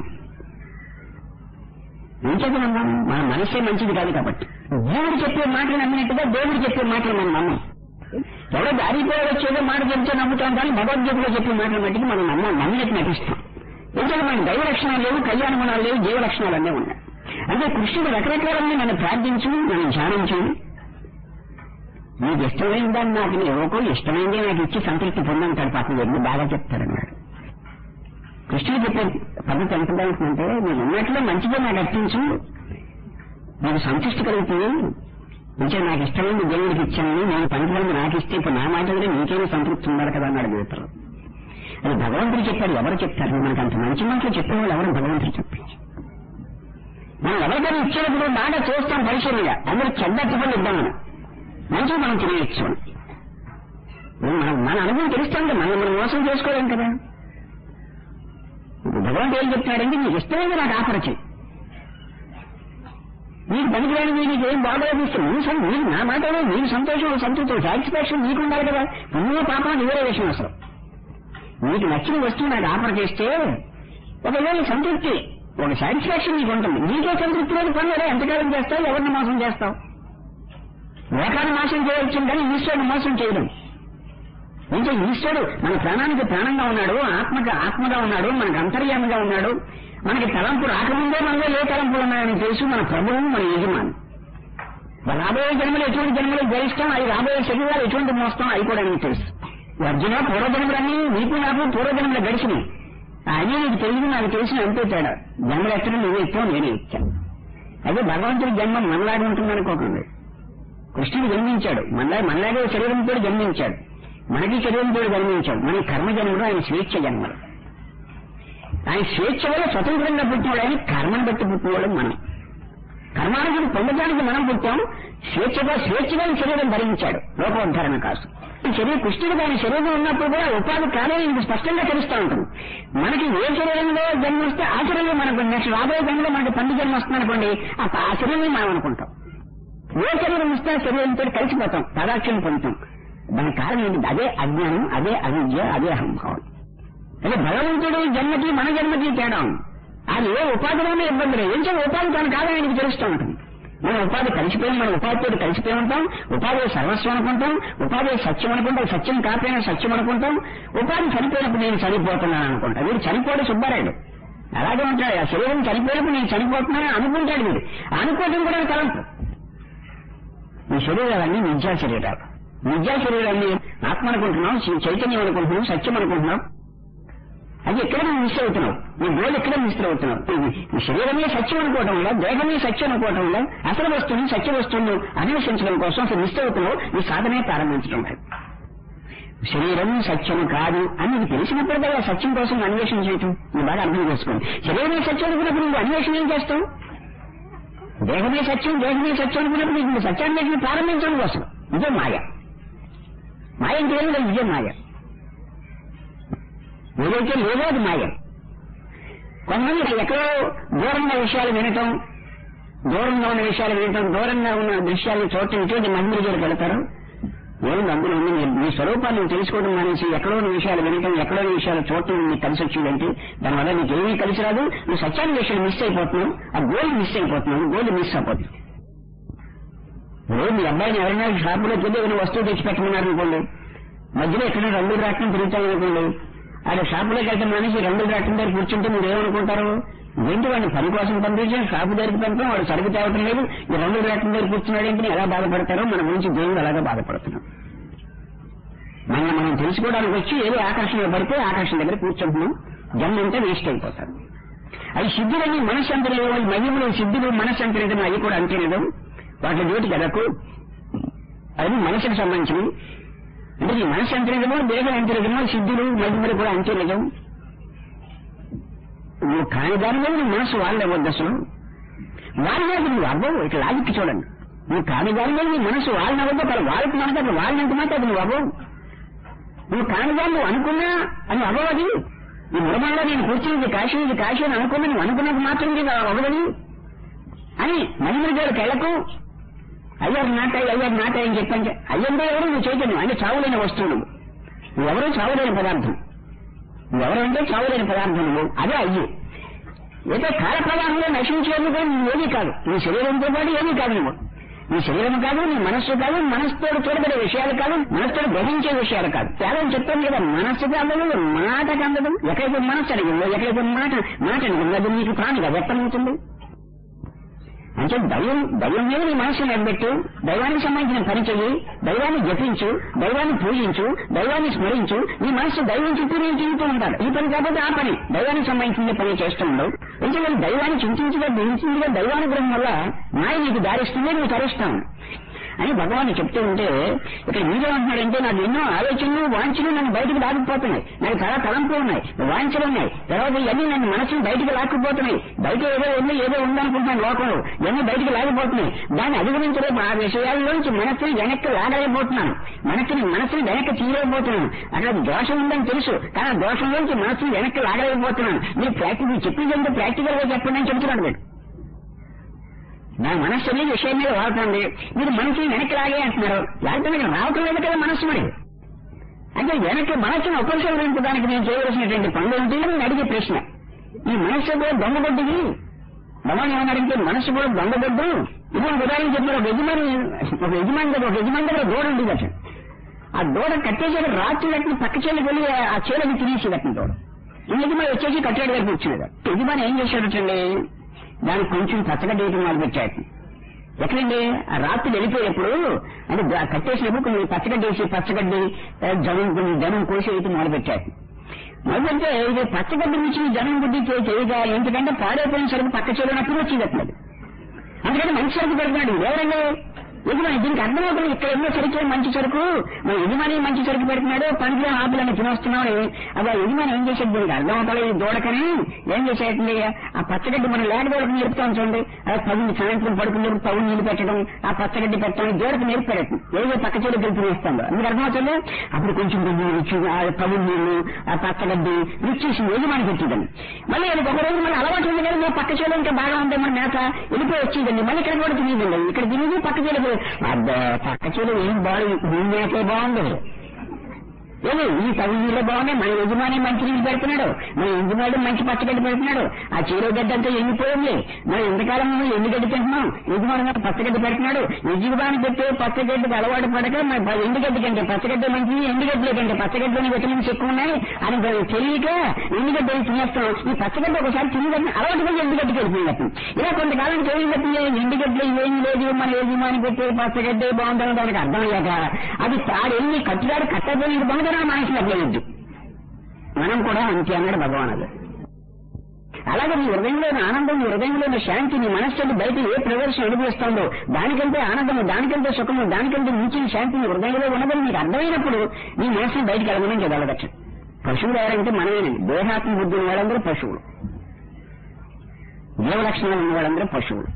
మంచిది నమ్మం మన మనసే మంచిది కాదు కాబట్టి దేవుడు చెప్పే మాటలు నమ్మినట్టుగా దేవుడు చెప్పే మాటలు మనం నమ్మం ఎవరో దారిపోయి వచ్చేదో మాట చెప్తే నమ్ముతాం కానీ భగవద్గీతలో చెప్పే మాటలు మట్టికి మనం నమ్మం నమ్మినట్టు నటిస్తాం ఎందుకంటే మన దైవ లక్షణాలు లేవు కళ్యాణ గుణాలు లేవు జీవ లక్షణాలు అన్నీ ఉన్నాయి అంటే కృష్ణుడు రకరకాలన్నీ నన్ను ప్రార్థించు నన్ను ధ్యానించు నీకు ఇష్టమైన దాన్ని నాకు ఎవరికో ఇష్టమైందే నాకు ఇచ్చి సంతృప్తి పొందంటాడు పాపం ఎన్ని బాగా చెప్తారన్నాడు కృష్ణుడు చెప్పే పద్ధతి ఎంత బాగుంటుందంటే నేను ఉన్నట్లో మంచిగా నాకు అర్పించు నీకు సంతృష్టి కలుగుతుంది మంచిగా నాకు ఇష్టమైన దేవుడికి ఇచ్చాను నేను పనికిరంది నాకు ఇస్తే ఇప్పుడు నా మాట కూడా నీకేమో సంతృప్తి ఉండాలి కదా అన్నాడు గీతలో అది భగవంతుడు చెప్పాడు ఎవరు చెప్తారు మనకు అంత మంచి మాటలు చెప్పేవాళ్ళు ఎవరు భగవంతుడు చెప్పించి మనం ఎవరికైనా ఇచ్చేటప్పుడు బాగా చూస్తాం పరిశీలిగా అందరూ చెడ్డట్టుకొని ఇద్దాం మనం మంచిగా మనం తినేయచ్చు మన మన అనుభవం తెలుస్తుంది మనం మనం మోసం చేసుకోలేం కదా ఇప్పుడు భగవంతుడు ఏం చెప్తున్నాడంటే నీకు ఇష్టమైంది నాకు ఆఫర్ చేయి నీకు పనికిరాని నీకు ఏం బాగోదు నీ సం- నీకు నా మాటలో నీకు సంతోషం సంతృప్తి సాటిస్ఫాక్షన్ నీకు ఉండాలి కదా పుణ్య పాపం వేరే విషయం అసలు నీకు నచ్చిన వస్తువు నాకు ఆఫర్ చేస్తే ఒకవేళ సంతృప్తి ఒక సాటిస్ఫాక్షన్ నీకు ఉంటుంది నీకే సంతృప్తి లేదు పనులు ఎంతకాలం చేస్తావు ఎవరిని మోసం చేస్తావు లోకాన్ని మోసం చేయవచ్చు కానీ ఈశ్వరుని మోసం చేయడం అంటే ఈశ్వరుడు మన ప్రాణానికి ప్రాణంగా ఉన్నాడు ఆత్మకి ఆత్మగా ఉన్నాడు మనకు అంతర్యామిగా ఉన్నాడు మనకి తలంపు రాకముందే మనలో ఏ తలంపులు ఉన్నాయని తెలుసు మన ప్రభువు మన యజమాని రాబోయే జన్మలు ఎటువంటి జన్మలు గరిష్టం అవి రాబోయే శరీరాలు ఎటువంటి మోస్తాం అవి కూడా నీకు తెలుసు అర్జున పూర్వజన్మలన్నీ నీకు నాకు పూర్వజన్మలు గడిచినాయి అదే నీకు తెలియదు నాకు తెలిసిన అంతే తేడా జన్మలు ఎక్కడ నువ్వు ఇస్తావు నేనే ఇచ్చాను అదే భగవంతుడి జన్మ మనలాగా ఉంటుందనుకోకండి కృష్ణుడు జన్మించాడు మనలా మనలాగే శరీరంతో జన్మించాడు మనకి శరీరంతో జన్మించాడు మన కర్మ జన్మలు ఆయన స్వేచ్ఛ జన్మలు ఆయన స్వేచ్ఛ వల్ల స్వతంత్రంగా పుట్టినవాడు ఆయన కర్మను బట్టి పుట్టినవాడు మనం కర్మానుగుడు పొందడానికి మనం పుట్టాం స్వేచ్ఛగా స్వేచ్ఛగా ఈ శరీరం ధరించాడు లోకోద్ధారణ కాసు ఈ శరీరం కృష్ణుడు దాని శరీరం ఉన్నప్పుడు కూడా ఉపాధి కాదని ఇది స్పష్టంగా తెలుస్తూ ఉంటుంది మనకి ఏ శరీరంలో జన్మ వస్తే ఆ శరీరం మనకు నెక్స్ట్ రాబోయే జన్మలో మనకి పండు జన్మ వస్తుంది అనుకోండి ఆ ఆ శరీరం మనం అనుకుంటాం ఏ శరీరం ఇస్తే ఆ శరీరంతో కలిసిపోతాం పదాక్షరం పొందుతాం దానికి కారణం ఏంటి అదే అజ్ఞానం అదే అవిద్య అదే అహంభావం అదే భగవంతుడు జన్మకి మన జన్మకి తేడా ఉంది. అది ఏ ఉపాధిలోనే ఇబ్బంది లేదు ఏం ఉపాధి తను కాదని ఆయనకి తెలుస్తూ ఉంటుంది మనం ఉపాధి కలిసిపోయి మనం ఉపాధితో కలిసిపోయి ఉంటాం ఉపాధి సర్వస్వం అనుకుంటాం ఉపాధి సత్యం అనుకుంటాం సత్యం కాకపోయినా సత్యం అనుకుంటాం ఉపాధి చనిపోయినప్పుడు నేను చనిపోతున్నాను అనుకుంటా వీడు చనిపోడు సుబ్బారాయుడు అలాగే ఉంటాడు ఆ శరీరం చనిపోయినప్పుడు నేను చనిపోతున్నాను అనుకుంటాడు వీడు అనుకోవడం కూడా తలంపు ఈ శరీరాలన్నీ విద్యా శరీరాలు విద్యా శరీరాన్ని ఆత్మ అనుకుంటున్నాం శ్రీ చైతన్యం అనుకుంటున్నాం సత్యం అనుకుంటున్నాం అది ఎక్కడ నువ్వు మిస్ అవుతున్నావు నీ గోల్ ఎక్కడ మిస్ అవుతున్నావు ఇది ఈ శరీరమే సత్యం అనుకోవటం వల్ల దేహమే సత్యం అనుకోవటం వల్ల అసలు వస్తువుని సత్య వస్తువును అన్వేషించడం కోసం అసలు మిస్ అవుతున్నావు నీ సాధనే ప్రారంభించడం లేదు శరీరం సత్యం కాదు అని నీకు తెలిసినప్పుడు కదా సత్యం కోసం అన్వేషణ చేయటం నువ్వు బాగా అర్థం చేసుకోండి శరీరమే సత్యం అనుకున్నప్పుడు నువ్వు అన్వేషణ ఏం చేస్తావు దేహమే సత్యం దేహమే సత్యం అనుకున్నప్పుడు నీకు సత్యాన్వేషణ ప్రారంభించడం కోసం ఇదే మాయ మాయ అంటే ఏం లేదు ఇదే మాయ ఏదైతే లేదో అది మాయ కొంతమంది ఎక్కడో దూరంగా విషయాలు వినటం దూరంగా ఉన్న విషయాలు వినటం దూరంగా ఉన్న దృశ్యాలను చూడటం ఇటువంటి మందిర దగ్గరికి వెళ్తారు ఏముంది అందులో ఉంది మీ- మీ స్వరూపాన్ని నువ్వు తెలుసుకోవడం మానేసి ఎక్కడో ఉన్న విషయాలు వినటం ఎక్కడో ఉన్న విషయాలు చూడటం నీకు కలిసి వచ్చిందంటే దానివల్ల నీకు ఏమీ కలిసి రాదు నువ్వు సత్యాన్ని విషయాలు మిస్ అయిపోతున్నావు ఆ గోల్ మిస్ అయిపోతున్నావు గోల్ మిస్ అయిపోతుంది ఇప్పుడు మీ అబ్బాయిని ఎవరైనా షాపులోకి వెళ్ళి ఏదైనా వస్తువు తెచ్చి పెట్టమన్నారు అనుకోండి మధ్యలో ఎక్కడ రంగులు రాటం తిరుగుతాను అనుకోండి ఆయన షాపులోకి వెళ్తాం మనిషి రంగులు రాటం దగ్గర కూర్చుంటే మీరు ఏమనుకుంటారు ఏంటి వాడిని పని కోసం పంపించి షాపు దగ్గరికి పంపాం వాడు సరుకు తేవటం లేదు ఈ రంగులు రాటం దగ్గర కూర్చున్నాడు ఏంటి ఎలా బాధపడతారో మన గురించి దేవుడు అలాగే బాధపడుతున్నాం మన మనం తెలుసుకోవడానికి వచ్చి ఏదో ఆకర్షణ పడితే ఆకర్షణ దగ్గర కూర్చుంటున్నాం జన్మ అంతా వేస్ట్ అయిపోతారు అవి సిద్ధులని మనసు అంతలేదు ఈ మహిమలు సిద్ధులు మనసు అంతలేదు అవి కూడా అంతలేదు వాటి జోటి కదకు అది మనసుకు సంబంధించినవి అంటే ఈ మనసు ఎంత నిజమో దేహం ఎంత నిజమో సిద్ధులు మహిమలు కూడా అంతే నిజం నువ్వు కాని దాని మీద నీ మనసు వాళ్ళవద్దు అసలు వాళ్ళ నువ్వు అవ్వవు ఇట్లా లాజిక్ చూడండి నువ్వు కాని దాని మీద నీ మనసు వాళ్ళనవద్దు అక్కడ వాళ్ళకి మనకు అక్కడ వాళ్ళంత మాత్రం అది నువ్వు అవ్వవు నువ్వు కాని దాన్ని నువ్వు అనుకున్నా అని అవ్వవు అది ఈ నిర్మాణంలో నేను కూర్చుని కాశీ ఇది కాశీ అని అనుకున్నా నువ్వు అనుకున్నది మాత్రం ఇది అవ్వదని అని మహిమల గారికి వెళ్ళకు అయ్యారు నాటాయి అయ్యారు నాటాయి అని చెప్పండి అయ్యంటే ఎవరు నువ్వు చైతన్యం అంటే చావులేని వస్తువు నువ్వు నువ్వెవరూ చావులేని పదార్థం నువ్వెవరు అంటే చావులేని పదార్థం నువ్వు అదే అయ్యి అయితే కాల ప్రవాహంలో నశించేది కూడా నువ్వు ఏమీ కాదు నీ శరీరంతో పాటు ఏమీ కాదు నువ్వు నీ శరీరం కాదు నీ మనస్సు కాదు మనస్సుతో చూడబడే విషయాలు కాదు మనస్సుతో గ్రహించే విషయాలు కాదు కేవలం చెప్పాను కదా మనస్సుకి అందదు మాటకి అందదు ఎక్కడైతే మనస్సు అడిగిందో ఎక్కడైతే మాట మాట అడిగిందో అది నీకు ప్రాణిగా వ్యక్తమవుతుంది అంటే దైవం దైవం మీద నీ మనసు నిలబెట్టు దైవానికి సంబంధించిన పని చెయ్యి దైవాన్ని జపించు దైవాన్ని పూజించు దైవాన్ని స్మరించు నీ మనసు దైవం చుట్టూ నేను తిరుగుతూ ఉంటాడు ఈ పని కాకపోతే ఆ పని దైవానికి సంబంధించిన పని చేస్తూ ఉండవు ఎందుకంటే దైవాన్ని చింతించగా దించిందిగా దైవానుగ్రహం వల్ల మాయ నీకు దారిస్తుంది నువ్వు తరుస్తావు అని భగవాన్ చెప్తూ ఉంటే ఇక్కడ మీరేమంటున్నాడంటే నాకు ఎన్నో ఆలోచనలు వాంఛలు నన్ను బయటకు లాక్కుపోతున్నాయి నాకు చాలా తలంపులు ఉన్నాయి వాంఛలు ఉన్నాయి తర్వాత ఇవన్నీ నన్ను మనసును బయటకు లాక్కుపోతున్నాయి బయట ఏదో ఉంది ఏదో ఉందనుకుంటున్నాను లోకంలో ఇవన్నీ బయటకు లాగిపోతున్నాయి దాన్ని అధిగమించలేము ఆ విషయాల్లోంచి మనసుని వెనక్కి లాగలేకపోతున్నాను మనసుని మనసుని వెనక్కి తీయలేకపోతున్నాను అక్కడ దోషం ఉందని తెలుసు కానీ ఆ దోషంలోంచి మనసుని వెనక్కి లాగలేకపోతున్నాను మీరు ప్రాక్టికల్ చెప్పిందంటే ప్రాక్టికల్ గా చెప్పండి అని చెప్తున్నాడు మీరు నా మనస్సు అనేది విషయం మీద వాడుతుంది మీరు మనసుని వెనక్కి లాగే అంటున్నారు లేకపోతే మీరు రావటం లేదు కదా మనస్సు మరి అంటే వెనక్కి మనస్సును ఉపసంహరించడానికి నేను చేయవలసినటువంటి పనులు ఏంటి అని నేను అడిగే ప్రశ్న ఈ మనస్సు కూడా దొంగగొడ్డిది భగవాన్ ఏమన్నారంటే మనస్సు కూడా దొంగగొడ్డు ఇప్పుడు ఒక ఉదాహరణ చెప్పారు ఒక యజమాని ఒక యజమాని దగ్గర ఒక యజమాని దగ్గర దూడ ఉంది అసలు ఆ దూడ కట్టేసేది రాత్రి కట్టిన పక్క చేలకు వెళ్ళి ఆ చీలని తినేసి కట్టిన దూడ ఈ యజమాని వచ్చేసి కట్టేడు వైపు వచ్చినాడు యజమాని ఏం చేశాడటండి దానికి కొంచెం పచ్చగడ్డ వేయటం మొదలు పెట్టాడు ఎక్కడండి ఆ రాత్రి వెళ్ళిపోయేప్పుడు అంటే దా- కట్టేసినప్పుడు కొన్ని పచ్చగడ్డ వేసి పచ్చగడ్డి ఆ, జనం కొన్ని జనం కోసి వేయటం మొదలు పెట్టాడు మొదలంటే ఇది పచ్చగడ్డి నుంచి జనం గుడ్డి చే- చేయగా ఎందుకంటే పాడైపోయిన సరుకు పక్క చేయనప్పుడు వచ్చింది అట్లేదు అందుకని మంచి సరుకు పెడుతున్నాడు ఎవరండి యజమాని దీనికి అర్థమవుతుంది ఇక్కడ ఎన్నో సరుకులే మంచి సరుకు మన యజమాని మంచి సరుకు పెడుతున్నాడు పండ్లు ఆపులని తినొస్తున్నాం అది ఆ యజమాని ఏం చేసేది దీనికి అర్థమవుతాడు ఈ దూడకని ఏం చేసేటండి ఆ పచ్చగడ్డి మనం లేక దూడకు నేర్పుతాం చూడండి అది పగుని సాయంత్రం పడుకున్నప్పుడు పగుని నీళ్ళు పెట్టడం ఆ పచ్చగడ్డి పెట్టడం దూడకు నేర్పాడు ఏదో పక్క చెడు కలిపి తినేస్తాం అందుకు అర్థమవుతుంది అప్పుడు కొంచెం కొంచెం రుచి ఆ పగుని నీళ్లు ఆ పచ్చగడ్డి రుచి యజమాని పెట్టిందండి మళ్ళీ అది ఒక రోజు మళ్ళీ అలవాటు ఉంది కదా పక్క చేలో ఇంకా బాగా ఉంటే మన మేత వెళ్ళిపోయి వచ్చేదండి మళ్ళీ ఇక్కడ కూడా తినేదండి ఇక్కడ తినేది పక్క చేలో అబ్బే పక్క చేలో ఏం బాగుంది భూమి మేతే బాగుంది ఏది ఈ తగు నీళ్ళే బాగున్నాయి మన యజమాని మంచి నీళ్ళు పెడుతున్నాడు మన యజమాని మంచి పచ్చగడ్డి పెడుతున్నాడు ఆ చీర గడ్డ అంతా ఎండిపోయింది మనం ఎంతకాలం ఎండుగడ్డి తింటున్నాం యజమాని గారు పచ్చగడ్డి పెడుతున్నాడు యజమాని పెట్టే పచ్చగడ్డికి అలవాటు పడక మన ఎండుగడ్డి కంటే పచ్చగడ్డి మంచిది ఎండుగడ్డలే కంటే పచ్చగడ్డలోని విటమిన్స్ ఎక్కువ ఉన్నాయి అని తెలియక ఎండుగడ్డ తినేస్తాం ఈ పచ్చగడ్డ ఒకసారి తినగడ్డి అలవాటు పడి ఎండుగడ్డికి వెళ్ళిపోయినట్టు ఇలా కొంతకాలానికి ఏం చెప్పింది ఎండుగడ్డలు ఏం లేదు మన యజమాని పెట్టే పచ్చగడ్డే బాగుందని దానికి అర్థమయ్యాక అది తాడెళ్ళి కట్టుదాడు కట్టబోయేది బాగుందని మనసులో అర్థమైంది మనం కూడా అంతే అన్నాడు భగవానుడు అలాగే నీ హృదయంలోని ఆనందం నీ హృదయంలోని శాంతి నీ మనస్సుని బయట ఏ ప్రదర్శన అనుభవిస్తుందో దానికంటే ఆనందము దానికంటే సుఖము దానికంటే మించిన శాంతి నీ హృదయంలో ఉన్నదని నీకు అర్థమైనప్పుడు నీ మనసుని బయటికి వెళ్ళమని చదవగచ్చు పశువులు ఎవరంటే మనమేనండి దేహాత్మ బుద్ధి ఉన్న వాళ్ళందరూ పశువులు జీవ లక్షణాలు ఉన్న వాళ్ళందరూ పశువులు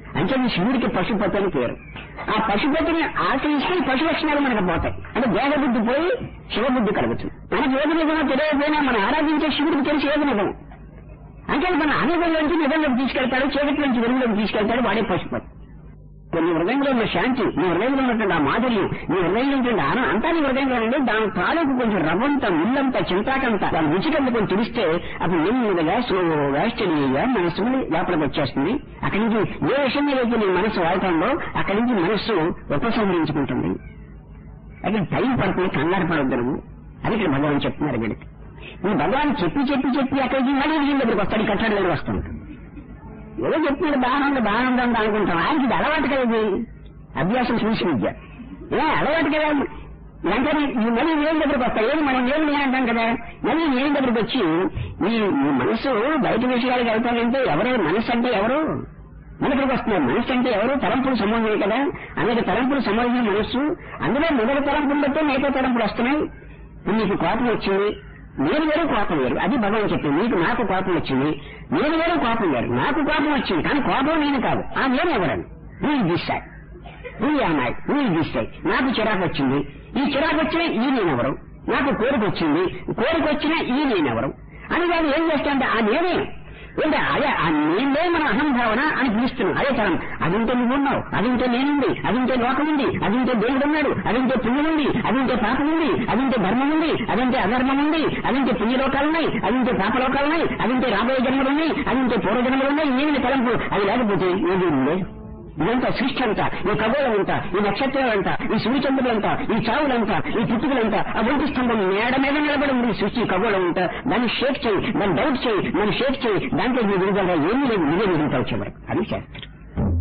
అంటే ఈ శివుడికి పశుపతి అని పేరు ఆ పశుపతిని ఆశ్రయిస్తే ఈ పశు లక్షణాలు మనకు పోతాయి అంటే దేహబుద్ధి పోయి శివబుద్ధి కలుగుతుంది మనకి ఏది నిజమో తెలియకపోయినా మనం ఆరాధించే శివుడికి తెలిసి ఏది నిజం అంటే మన అనుభవంలోంచి నిజంలోకి తీసుకెళ్తాడు చీకటి నుంచి వెలుగులోకి తీసుకెళ్తాడు వాడే పశుపతి నీ హృదయంలో ఉన్న శాంతి నీ హృదయంలో ఉన్నటువంటి ఆ మాధుర్యం నీ హృదయంలో ఉన్నటువంటి ఆనందం అంతా నీ హృదయంలో ఉండి దాని తాలూకు కొంచెం రవ్వంతా ముళ్ళంతా చింతాకంతా దాని రుచికంత కొంచెం తెలిస్తే అప్పుడు నెమ్మదిగా స్లోగా స్టడీగా మనసు లోపలికి వచ్చేస్తుంది అక్కడి నుంచి ఏ విషయం మీద అయితే నీ మనసు వాడటంలో అక్కడి నుంచి మనస్సు ఉపసంహరించుకుంటుంది అయితే టైం పడుతుంది కంగారు పడవద్దు నువ్వు అది ఇక్కడ భగవాన్ చెప్తున్నారు వీడికి ఈ భగవాన్ చెప్పి చెప్పి చెప్పి అక్కడికి మళ్ళీ వీళ్ళ దగ్గరికి వస్తాడు ఈ కట్టడి దగ్గర వస్తుంటాడు ఏదో చెప్తున్నాడు బాగా ఉంది బాగా ఉంది అని అనుకుంటాం ఆయనకి ఇది అలవాటు కదా ఇది అభ్యాసం చూసి విద్య ఏ అలవాటు కదా వెంటనే ఈ మళ్ళీ నేను దగ్గరకు వస్తా ఏది మనం ఏం నేను అంటాం కదా మళ్ళీ నేను దగ్గరకు వచ్చి ఈ ఈ మనసు బయట విషయాలకు వెళ్తానంటే ఎవరు మనసు అంటే ఎవరు మన ఇక్కడికి వస్తున్నారు మనసు అంటే ఎవరు తలంపులు సంబంధమే కదా అనేక తలంపులు సంబంధించిన మనస్సు అందులో మొదటి తలంపులు బట్టే మిగతా తలంపులు వస్తున్నాయి ఇప్పుడు నీకు కోపం వచ్చింది నేను వేరు కోపం వేరు అది భగవాన్ చెప్పింది నీకు నాకు కోపం వచ్చింది నేను వేరు కోపం వేరు నాకు కోపం వచ్చింది కానీ కోపం నేను కాదు ఆ నేను ఎవరని నువ్వు దిశాయి నువ్వు అమ్మాయి నువ్వు దిశాయి నాకు చిరాకు వచ్చింది ఈ చిరాకు వచ్చిన ఈ నేనెవరు నాకు కోరిక వచ్చింది కోరిక వచ్చిన ఈ నేనెవరు అని వాడు ఏం చేస్తాడంటే ఆ నేనే ఏంటి అదే ఆ నేనే మన అహంభావన అని పిలుస్తున్నాం అదే తరం అది ఉంటే నువ్వు ఉన్నావు అది ఉంటే నేనుంది అది ఉంటే లోకం ఉంది అది ఉంటే దేవుడు ఉన్నాడు అది ఉంటే పుణ్యం ఉంది అది ఉంటే పాపం ఉంది అది ఉంటే ధర్మం ఉంది అది ఉంటే అధర్మం ఉంది అది ఉంటే పుణ్యలోకాలున్నాయి అది ఉంటే పాపలోకాలున్నాయి అది ఉంటే రాబోయే జన్మలు ఉన్నాయి అది ఉంటే పూర్వ జన్మలు ఉన్నాయి ఏమి తలంపు అది లేకపోతే ఏది ఉంది ఇదంతా సృష్టి అంతా ఈ ఖగోళం అంతా ఈ నక్షత్రాలు అంతా ఈ సూర్యచంద్రులు అంతా ఈ చావులంతా ఈ పుట్టుకలంతా ఆ ఒంటి స్తంభం మేడ మీద నిలబడి ఉంది సృష్టి ఖగోళం అంతా దాన్ని షేక్ చేయి దాన్ని డౌట్ చేయి దాన్ని షేక్ చేయి దాంట్లో నీ విడుదల ఏమీ లేదు నువ్వే విడుదల చివరకు అది శాస్త్రం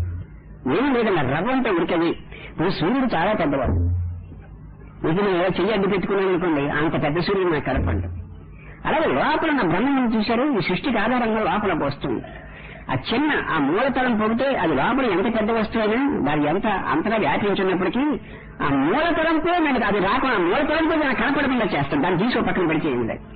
ఏమీ లేదన్న రవ్వంతా ఉడికది ఇప్పుడు సూర్యుడు చాలా పెద్దవాడు ఇది నేను ఇలా చెయ్యి అడ్డు పెట్టుకున్నాను అనుకోండి అంత పెద్ద సూర్యుడు నాకు కనపడ్డు అలాగే లోపల నా బ్రహ్మం చూశారు ఈ సృష్టికి ఆధారంగా లోపల వస్తుంది ఆ చిన్న ఆ మూలతలం పొగితే అది లోపల ఎంత పెద్ద వస్తువైనా దాని ఎంత అంతగా వ్యాపించున్నప్పటికీ ఆ మూలతలంపే నాకు అది రాకుండా ఆ మూలతలంపే నాకు కనపడకుండా చేస్తాను దాన్ని తీసుకో పక్కన పెడితే ఏమి లేదు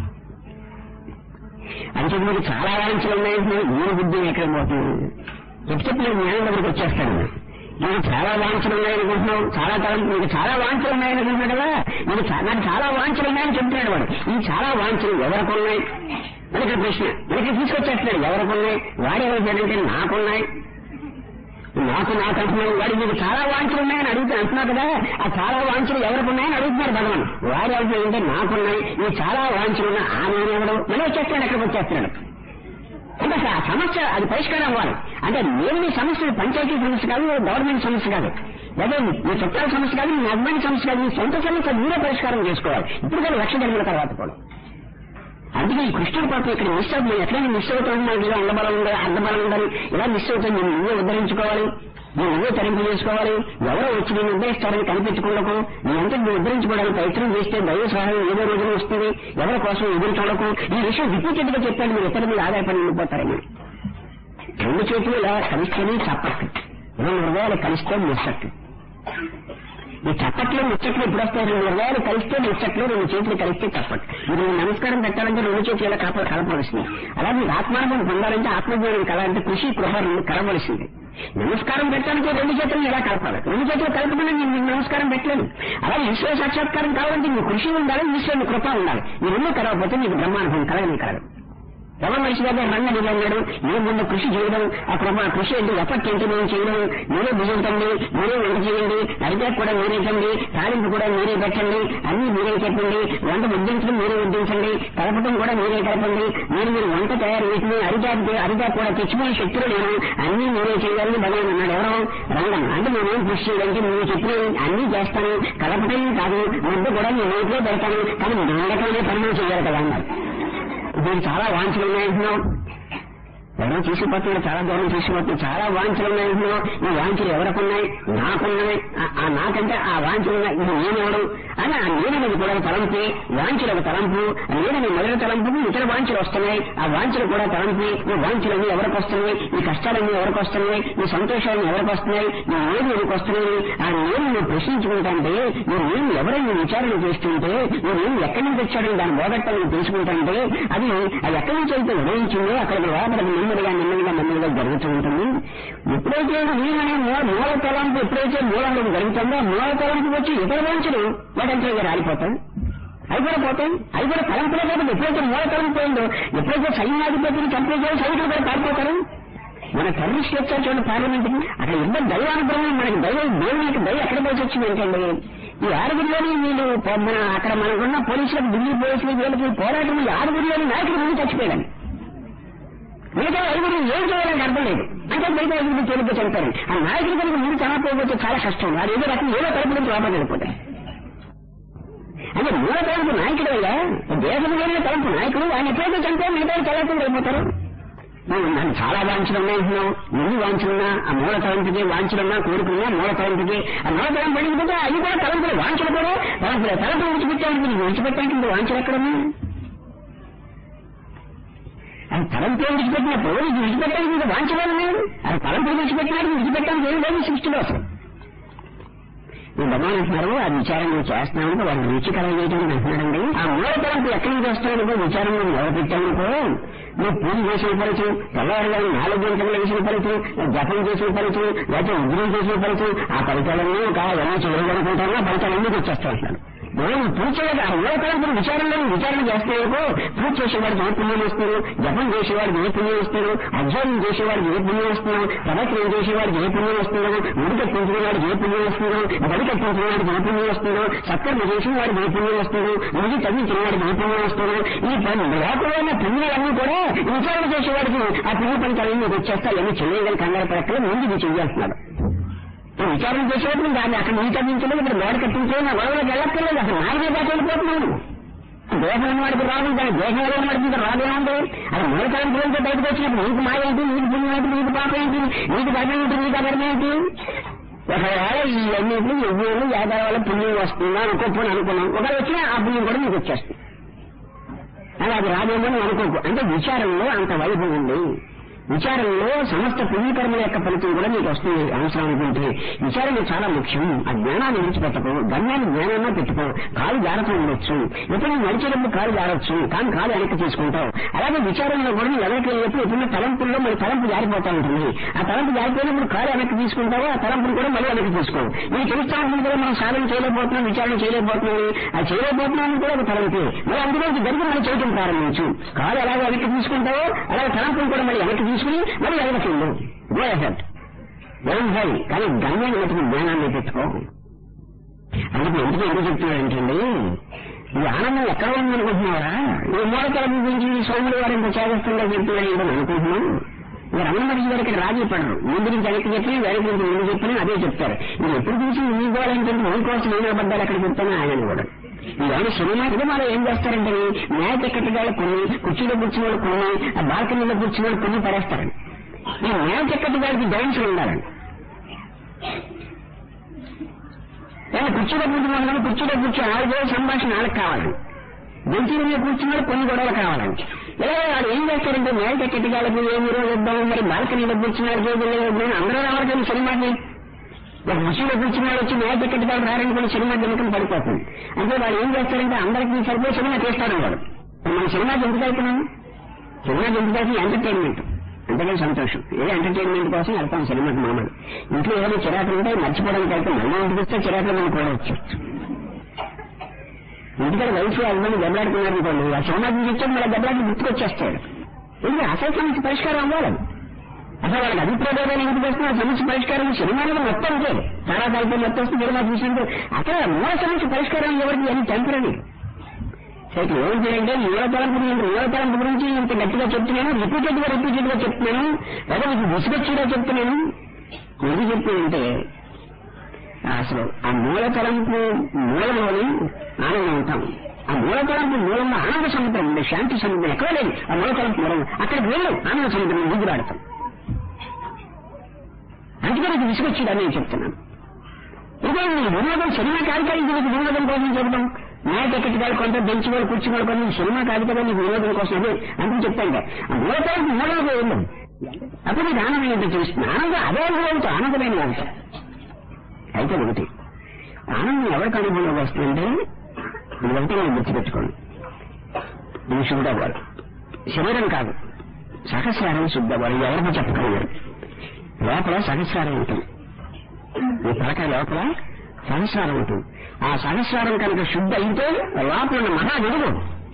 అంటే మీకు చాలా వాంఛలు ఉన్నాయంటే ఏ బుద్ధి ఎక్కడ పోతుంది చెప్పి చెప్పి నేను జ్ఞానం దగ్గరికి వచ్చేస్తాను నీకు చాలా వాంఛలు ఉన్నాయనుకుంటున్నావు చాలా తరం నీకు చాలా వాంఛలు ఉన్నాయనుకుంటున్నావు కదా నీకు చా- నాకు చాలా వాంఛలు ఉన్నాయని చెప్తున్నాడు వాడు ఈ చాలా వాంఛలు ఎవరికి ఉన్నాయి మనకి ప్రశ్న మనకి తీసుకొచ్చేస్తున్నాడు ఎవరికి ఉన్నాయి వాడేమంటే నాకున్నాయి నాకు నాకు అంటున్నాడు వాడు మీకు చాలా వాంఛలు ఉన్నాయని అడుగుతా అంటున్నావు కదా ఆ చాలా వాంఛలు ఎవరికి ఉన్నాయని అడుగుతున్నారు భగవాన్ వాడు అంటే నాకున్నాయి ఈ చాలా వాంఛలు ఉన్న ఆ నేనెవడు మళ్ళీ వచ్చేస్తున్నాడు ఎక్కడికి వచ్చేస్తున్నాడు అంటే అసలు ఆ సమస్య అది పరిష్కారం అవ్వాలి అంటే నేను మీ సమస్య పంచాయతీ సమస్య కాదు గవర్నమెంట్ సమస్య కాదు లేదా మీ చుట్టాల సమస్య కాదు మీ హస్బెండ్ సమస్య కాదు మీ సొంత సమస్య మీరే పరిష్కారం చేసుకోవాలి ఇప్పుడు కానీ లక్ష జన్మల తర్వాత కూడా అందుకే ఈ కృష్ణుడి పాత్ర ఇక్కడ మిస్ అవుతుంది ఎట్లయినా మిస్ అవుతుంది మనకి ఇలా అండబలం ఉండాలి అర్ధబలం ఉండాలి ఇలా మిస్ అవుతుంది నేను నువ్వే ఉద్ధరించుకోవాలి నేను నువ్వే తరింపు చేసుకోవాలి ఎవరో వచ్చి నేను ఉద్ధరిస్తారని కనిపించుకోవడకు నీ అంతా నువ్వు ఉద్ధరించుకోవడానికి ప్రయత్నం చేస్తే దైవ సహాయం ఏదో రోజున వస్తుంది ఎవరి కోసం ఎదురు చూడకు ఈ విషయం రిపీటెడ్ గా చెప్పాను మీరు ఇతర మీద ఆధారపడి ఉండిపోతారని రెండు చేతులు ఇలా కలిస్తేనే చప్పట్లు రెండు హృదయాలు కలిస్తే ముచ్చట్లు ఈ చప్పట్లు ముచ్చట్లు ఎప్పుడు వస్తాయి రెండు హృదయాలు కలిస్తే ముచ్చట్లు రెండు చేతులు కలిస్తే చప్పట్లు మీరు నమస్కారం పెట్టాలంటే రెండు చేతులు ఇలా కలప కలపవలసింది అలాగే మీరు ఆత్మానుభవం పొందాలంటే ఆత్మజ్ఞానం కలాలంటే కృషి కృప రెండు కలవలసింది నమస్కారం పెట్టాలంటే రెండు చేతులు ఇలా కలపాలి రెండు చేతులు కలపకుండా నేను మీకు నమస్కారం పెట్టలేను అలాగే ఈశ్వర సాక్షాత్కారం కావాలంటే మీ కృషి ఉండాలి ఈశ్వరుని కృప ఉండాలి ఈ రెండు కలవకపోతే మీకు బ్రహ్మానుభవం కలగని కలగదు ఎవరు మనిషి దగ్గర రంగ నిలన్నాడు నేను ముందు కృషి చేయడం ఆ కృప కృషి ఏంటి ఎఫర్ట్ ఏంటి నేను చేయడం మీరే భుజించండి మీరే వంట చేయండి అరిటాక్ కూడా మీరే ఇవ్వండి తాలింపు కూడా మీరే పెట్టండి అన్ని మీరే చెప్పండి వంట వడ్డించడం మీరే వడ్డించండి కలపడం కూడా మీరే కలపండి మీరు మీరు వంట తయారు చేసి అరిటాక్ అరిటాక్ కూడా తెచ్చుకునే శక్తులు నేను అన్ని మీరే చేయాలని భగవాన్ అన్నాడు ఎవరో రంగం అంటే నేనేం కృషి చేయాలంటే మీరు చెప్పిన అన్ని చేస్తాను కలపడం కాదు ముద్ద కూడా నేను నోట్లో పెడతాను కానీ నాటకమే పనులు చేయాలి కదా అన్నారు దీనికి చాలా వాంఛలు ఉన్నాయంటున్నావు ఎవరో తీసుకుపోతున్నారు చాలా దూరం తీసుకుపోతున్నారు చాలా వాంఛలు ఉన్నాయంటున్నావు ఈ వాంఛలు ఎవరికి ఉన్నాయి నాకున్నాయి ఆ- ఆ నాకంటే ఆ వాంఛలు ఉన్నాయి ఇది నేనెవడు అని ఆ నేననేది కూడా తలంపి వాంఛలు ఒక తలంపు నేనని మొదటి తలంపు ఇతర వాంఛలు వస్తున్నాయి ఆ వాంఛలు కూడా తలంపి ఈ వాంఛలన్నీ ఎవరికి వస్తున్నాయి ఈ కష్టాలన్నీ ఎవరికి వస్తున్నాయి ఈ సంతోషాలన్నీ ఎవరికి వస్తున్నాయి ఈ ఏది ఎవరికి వస్తున్నాయి ఆ నేను నువ్వు ప్రశ్నించుకుంటాంటే నువ్వు నేను ఎవరైనా విచారణ చేస్తుంటే నువ్వు నేను ఎక్కడి నుంచి వచ్చాడని దాని బోధట్టని తెలుసుకుంటాంటే అది అది ఎక్కడి నుంచి అయితే ఉదయించిందో అక్కడ లోపల నెమ్మదిగా నెమ్మదిగా నెమ్మదిగా జరుగుతూ ఉంటుంది ఎప్పుడైతే నేను అనే మూల మూల తలంపు ఎప్పుడైతే మూలంలో జరుగుతుందో మూల తలంపు వచ్చి ఇతర వంచులు వాటంతా రాలిపోతాయి అవి కూడా పోతాయి అవి కూడా తలంపులే కాబట్టి ఎప్పుడైతే మూల తలంపు పోయిందో ఎప్పుడైతే సైన్యాధిపతిని చంపేసారో సైనికులు కూడా పారిపోతారు మన టెర్రరిస్ట్ వచ్చారు చూడండి పార్లమెంట్ అక్కడ ఇద్దరు దైవానుగ్రహం మనకి దైవ దేవునికి దయ ఎక్కడ పోసి వచ్చింది ఏంటండి ఈ ఆరుగురిలోని వీళ్ళు ప- మన అక్కడ మనకున్న పోలీసులకు ఢిల్లీ పోలీసులకు వీళ్ళకి పోరాటం ఈ ఆరుగురిలోని నాయకుడు ముందు చచ్చిపోయాడు మిగతా ఐదుగురు ఏం చేయాలని అర్థం లేదు అంటే మిగతా ఐదుగురు తేలిగ్గా చంపారు ఆ నాయకుడి కనుక ముందు చనకపోతే చాలా కష్టం వాడు ఏదో రకం ఏదో తరపు నుంచి లోపలికి వెళ్ళిపోతారు అంటే మూల తరపు నాయకుడు అయ్యా దేశం వేరే తరపు నాయకుడు ఆయన ఎప్పుడైతే చంపారు మిగతా తలపు అయిపోతారు మనం మనం చాలా వాంఛలు ఉన్నాయంటున్నాం ఎన్ని వాంఛలున్నా ఆ మూల తలంపుకి వాంఛలున్నా కోరుకున్నా మూల తలంపుకి ఆ మూల తలంపు అడిగిపోతే అవి కూడా తలంపులు వాంఛలు కూడా తలంపులు తలంపులు విడిచిపెట్టానికి నీకు విడిచిపెట్టడానికి ఇంత వాంఛలు ఎక్కడన్నా అది తలంపులు విడిచిపెట్టినప్పుడు ఇది విడిచిపెట్టడానికి ఇంత వాంఛలు లేదు అది తలంపులు విడిచిపెట్టినప్పుడు విడిచిపెట్టడానికి ఏం లేదు సృష్టిలో అసలు ఈ భగవాన్ ఆ విచారం నువ్వు చేస్తున్నావు వాళ్ళు రుచికరం చేయడం అంటున్నాడండి ఆ మూల తలంపు ఎక్కడి నుంచి వస్తున్నాడు విచారం నువ్వు మొదలుపెట్టావనుకో నువ్వు పూజ చేసిన ఫలితం తెల్లవారుగానే నాలుగు గంటలు వేసిన ఫలితం జపం చేసిన ఫలితం లేకపోతే ఉద్యోగం చేసిన ఫలితం ఆ ఫలితాలన్నీ ఒక ఎలా చేయాలనుకుంటానో ఆ ఫలితాలన్నీ వచ్చేస్తా అంటున్నాడు నేను పూజ చేయక ఆ మూల తలంపులు విచారంలో విచారణ చేస్తానుకో పూజ చేసేవాడికి ఏ పుణ్యం వస్తారు జపం చేసేవాడికి ఏ పుణ్యం వస్తారు అధ్యయనం చేసేవాడికి ఏ పుణ్యం వస్తారు ప్రవచనం చేసేవాడికి ఏ పుణ్యం వస్తుందో ముడి కట్టించిన వాడికి ఏ పుణ్యం వస్తుందో బడి కట్టించిన వాడికి ఏ పుణ్యం వస్తుందో సత్కర్మ చేసిన వాడికి ఏ పుణ్యం వస్తుందో ముడి తగ్గించిన వాడికి ఏ పుణ్యం వస్తుందో ఈ పని లోపలైన పుణ్యాలన్నీ కూడా విచారణ చేసేవాడికి ఆ పుణ్య ఫలితాలన్నీ మీకు వచ్చేస్తాయి అన్ని చేయగలి కంగారు పడక్కలు ముందు ఇది చేయాల్సినాడు ఈ విచారణ చేసేటప్పుడు దాన్ని అక్కడ నీ తగ్గించలేదు ఇక్కడ గోడ కట్టించలేదు నా గొడవలకు వెళ్ళక్కర్లేదు అసలు నాయనే దాకా వెళ్ళిపోతున్నాను దేహం వాడికి రాదు దాని దేహం లేని వాడికి ఇంకా రాదేముంది అది మూలకాలం పిల్లలతో బయటకు వచ్చినప్పుడు నీకు మాయ ఏంటి నీకు పుణ్యం ఏంటి నీకు పాపం ఏంటి నీకు ధర్మం ఏంటి నీకు అధర్మం ఏంటి ఒకవేళ ఈ అన్నింటినీ ఎవ్వేళ్ళు యాదవ వల్ల పుణ్యం వస్తుందా అనుకోపోని అనుకున్నాం ఒకవేళ వచ్చినా ఆ పుణ్యం కూడా నీకు వచ్చేస్తుంది అలా అది రాదేమో అని అనుకోకు అంటే విచారంలో అంత వైభవం ఉంది విచారంలో సమస్త పుణ్యకర్మల యొక్క ఫలితం కూడా నీకు వస్తుంది అవసరం అనుకుంటే విచారణ చాలా ముఖ్యం ఆ జ్ఞానాన్ని విడిచిపెట్టకు గమ్యాన్ని జ్ఞానాన్ని పెట్టుకో కాలు జారత ఉండొచ్చు ఎప్పుడైనా నడిచేటప్పుడు కాలు జారొచ్చు కానీ కాలు వెనక్కి తీసుకుంటావు అలాగే విచారంలో కూడా నువ్వు వెనక్కి వెళ్ళినప్పుడు ఎప్పుడైనా తలంపుల్లో మరి తలంపు జారిపోతా ఉంటుంది ఆ తలంపు జారిపోయినప్పుడు కాలు వెనక్కి తీసుకుంటావు ఆ తలంపులు కూడా మళ్ళీ వెనక్కి తీసుకోవు నీకు తెలుస్తా ఉంటుంది కదా మనం సాధన చేయలేకపోతున్నాం విచారణ చేయలేకపోతున్నాం ఆ చేయలేకపోతున్నాం కూడా ఒక తలంపే మరి అందులో జరిగి మనం చేయటం ప్రారంభించు కాలు ఎలాగ వెనక్కి తీసుకుంటావో అలాగే తలంపులు కూడా మళ్ళీ వెనక్కి తీసుకుని మళ్ళీ వెనక్కి వెళ్ళు గో ఎఫెక్ట్ ఏం హై కానీ గమ్యాన్ని మటుకు జ్ఞానాన్ని పెట్టుకో అందుకు ఎందుకు ఎందుకు చెప్తున్నాడంటండి ఈ ఆనందం ఎక్కడ ఉందనుకుంటున్నారా ఈ మూలకల గురించి సోముడు వారు ఇంత చేస్తుందో చెప్తున్నాడు ఏంటని అనుకుంటున్నాం ఇక రమణ మహర్షి గారు ఇక్కడ రాజీ పడరు ముందు నుంచి వెనక్కి చెప్పినా వెనక్కి నుంచి ముందు చెప్పినా అదే చెప్తారు ఇది ఎప్పుడు చూసి నీ గోళంటే నీ కోసం నేను అబద్ధాలు ఎక్కడ చెప్తానో ఆయన కూడా ఇవన్నీ సినిమా సినిమాలో ఏం చేస్తారంటే న్యాయ టికెట్ వాళ్ళు కొన్ని కుర్చీలో కూర్చున్న వాళ్ళు కొన్ని ఆ బాల్కనీలో కూర్చున్న వాళ్ళు కొన్ని పడేస్తారండి ఈ న్యాయ టికెట్ వాళ్ళకి జైన్స్ ఉండాలండి కానీ కుర్చీలో కూర్చున్న వాళ్ళు కుర్చీలో కూర్చొని ఆరు సంభాషణ వాళ్ళకి కావాలి బెంచీల మీద కూర్చున్నాడు కొన్ని గొడవలు కావాలండి ఇలా వాళ్ళు ఏం చేస్తారంటే మేల టికెట్ వాళ్ళకి ఏమి రోజు ఇద్దాం మరి బాల్కనీలో కూర్చున్నాడు ఇద్దాం అందరూ రావాలి సినిమాకి ఒక విషయంలో కూర్చున్నాడు వచ్చి మేల టికెట్ వాళ్ళు రారనుకుని సినిమా జనకం పడిపోతుంది అంటే వాళ్ళు ఏం చేస్తారంటే అందరికీ సరిపోయే సినిమా తీస్తాడు వాడు మన సినిమాకి ఎందుకు వెళ్తున్నాం సినిమాకి ఎందుకు వెళ్తున్నాం ఎంటర్టైన్మెంట్ అంతేగాని సంతోషం ఏ ఎంటర్టైన్మెంట్ కోసం వెళ్తాం సినిమాకి మామూలు ఇంట్లో ఏదైనా చిరాకులు ఉంటే మర్చిపోవడానికి వెళ్తే మళ్ళీ ఇంటికి వస్తే చిరాకులు మనం కూడా వచ్చేచ్చు ఇంటికాడ వైఫ్ హస్బెండ్ దెబ్బలాడుకున్నారు అనుకోండి ఆ సినిమా చూపించాడు మళ్ళీ దెబ్బలాడి గుర్తుకొచ్చేస్తాడు ఇది అసలు సమస్య పరిష్కారం అవ్వాలి అసలు వాళ్ళకి అభిప్రాయాలు ఎందుకు వస్తున్నా సమస్య పరిష్కారం సినిమాలో మొత్తం ఉంటే చాలా కలిపి మొత్తం వస్తుంది సినిమా చూసినప్పుడు అసలు మూల సమస్య పరిష్కారం ఎవరికి అని టెంపరీ అయితే ఏం చేయండి మూల తలంపు గురించి మూల తలంపు గురించి ఇంత గట్టిగా చెప్తున్నాను రిపీటెడ్ గా రిపీటెడ్ గా చెప్తున్నాను లేదా మీకు విసుగొచ్చిగా చెప్తున్నాను ఎందుకు చెప్తుందంటే అసలు ఆ మూల తలంపు మూలంలోని ఆనందం ఉంటాం ఆ మూల తలంపు మూలంలో ఆనంద సముద్రం ఉంది శాంతి సముద్రం ఎక్కడ లేదు ఆ మూల తలంపు మూలం అక్కడికి వెళ్ళు ఆనంద సముద్రం దిగులాడతాం అందుకే నీకు విసుగొచ్చిందని నేను చెప్తున్నాను ఇదే నీ వినోదం సినిమా కాదు కదా ఇది నీకు వినోదం కోసం చెప్తాం న్యాయ టికెట్ వాళ్ళు కొంత బెంచ్ వాళ్ళు కూర్చుని వాళ్ళు కొంత సినిమా కాదు కదా నీకు వినోదం కోసం అదే అందుకు చెప్తాను ఆ మూల తలంపు మూలంలో వెళ్ళు అప్పుడు నీకు ఆనందం ఏంటో చూస్తుంది ఆనందం అదే అనుభవం ఆనందమైన అవుతాం అయితే ఒకటి ఆనందం ఎవరికి అనుభవంలోకి వస్తుందంటే ఇదంతా నేను గుర్తుపెట్టుకోండి ఇది శివుడు అవ్వాలి శరీరం కాదు సహస్రారం శుద్ధ వారు ఎవరికి చెప్పగలరు లోపల సహస్రారం ఉంటుంది ఈ పలక లోపల సహస్రారం ఉంటుంది ఆ సహస్రారం కనుక శుద్ధ అయితే లోపల ఉన్న మహా వెలుగు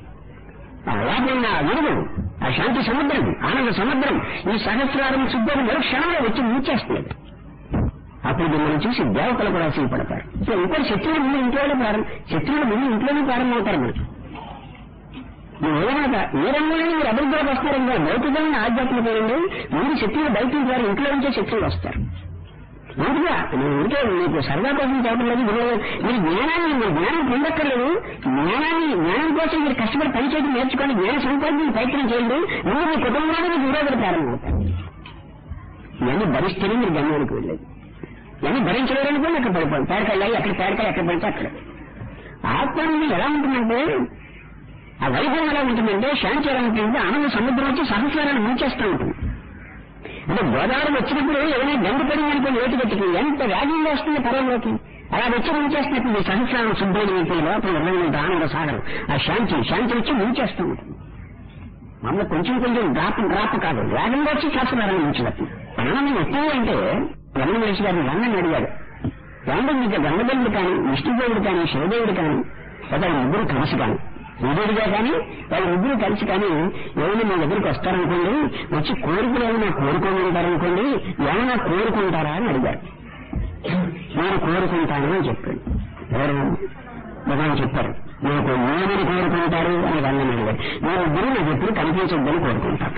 ఆ లోపల ఉన్న ఆ వెలుగు ఆ శాంతి సముద్రం ఆనంద సముద్రం ఈ సహస్రారం శుద్ధం మరో క్షణంలో వచ్చి ముంచేస్తుంది అప్పుడు మిమ్మల్ని చూసి దేవతలు కూడా సిగ్గుపడతారు సో ఇంకా శత్రువులు ముందు ఇంట్లోనే ప్రారంభం శత్రువులు ముందు ఇంట్లోనే ప్రారంభమవుతారు మనకి నువ్వు ఏదైనా ఏ రంగంలో మీరు అభివృద్ధిలోకి వస్తారంటే భౌతికమైన ఆధ్యాత్మికమైనది ముందు శత్రువులు బయట నుంచి వారు ఇంట్లో నుంచే శత్రువులు వస్తారు ముందుగా నువ్వు ఉంటే మీకు సరదా కోసం చెప్పడం లేదు మీరు మీరు జ్ఞానాన్ని మీరు జ్ఞానం పొందక్కర్లేదు జ్ఞానాన్ని జ్ఞానం కోసం మీరు కష్టపడి పనిచేయడం నేర్చుకొని జ్ఞాన సంపాదన ప్రయత్నం చేయండి ముందు మీ కుటుంబంలో మీకు విరోధులు ప్రారంభమవుతారు ఇవన్నీ భరిస్తేనే మీరు గమ్యానికి వెళ్ళేది ఇవన్నీ భరించలేరనుకోండి అక్కడ పడిపోయింది పేడకాయలు అక్కడ పేడకాయలు ఎక్కడ పడితే అక్కడ ఆత్మ ఎలా ఉంటుందంటే ఆ వైభవం ఎలా ఉంటుందంటే శాంతి ఎలా ఉంటుందంటే ఆనంద సముద్రం వచ్చి సహస్రాలను ముంచేస్తూ ఉంటుంది అంటే గోదావరి వచ్చినప్పుడు ఏదైనా గంగ పడింది అనుకోండి ఏటి గట్టికి ఎంత వేగంగా వస్తుంది పరంలోకి అలా వచ్చి ముంచేస్తున్నప్పుడు ఈ సహస్రాలను శుద్ధమైన అయిపోయి లోపల ఉన్నటువంటి ఆనంద సాగరం ఆ శాంతి శాంతి వచ్చి ముంచేస్తూ ఉంటుంది మమ్మల్ని కొంచెం కొంచెం డ్రాప్ డ్రాప్ కాదు వేగంగా వచ్చి సహస్రాలను ముంచినప్పుడు ఆనందం ఎక్కువ అంటే రమణ మనిషి గారిని రంగని అడిగాడు ఏమంటే మీకు గంగదేవుడు కానీ విష్ణుదేవుడు కానీ శివదేవుడు కానీ లేదా ముగ్గురు కలిసి కానీ విధుడిగా కానీ వాళ్ళ ముగ్గురు కలిసి కానీ ఏమైనా మా దగ్గరికి వస్తారనుకోండి వచ్చి కోరికలు ఏమైనా కోరుకోగలుగుతారనుకోండి ఏమైనా కోరుకుంటారా అని అడిగారు నేను కోరుకుంటాను అని చెప్పాడు ఎవరు భగవాన్ చెప్పారు నాకు ఏమని కోరుకుంటారు అని రంగని అడిగారు నేను ఇద్దరు నాకు ఎప్పుడు కనిపించొద్దని కోరుకుంటాను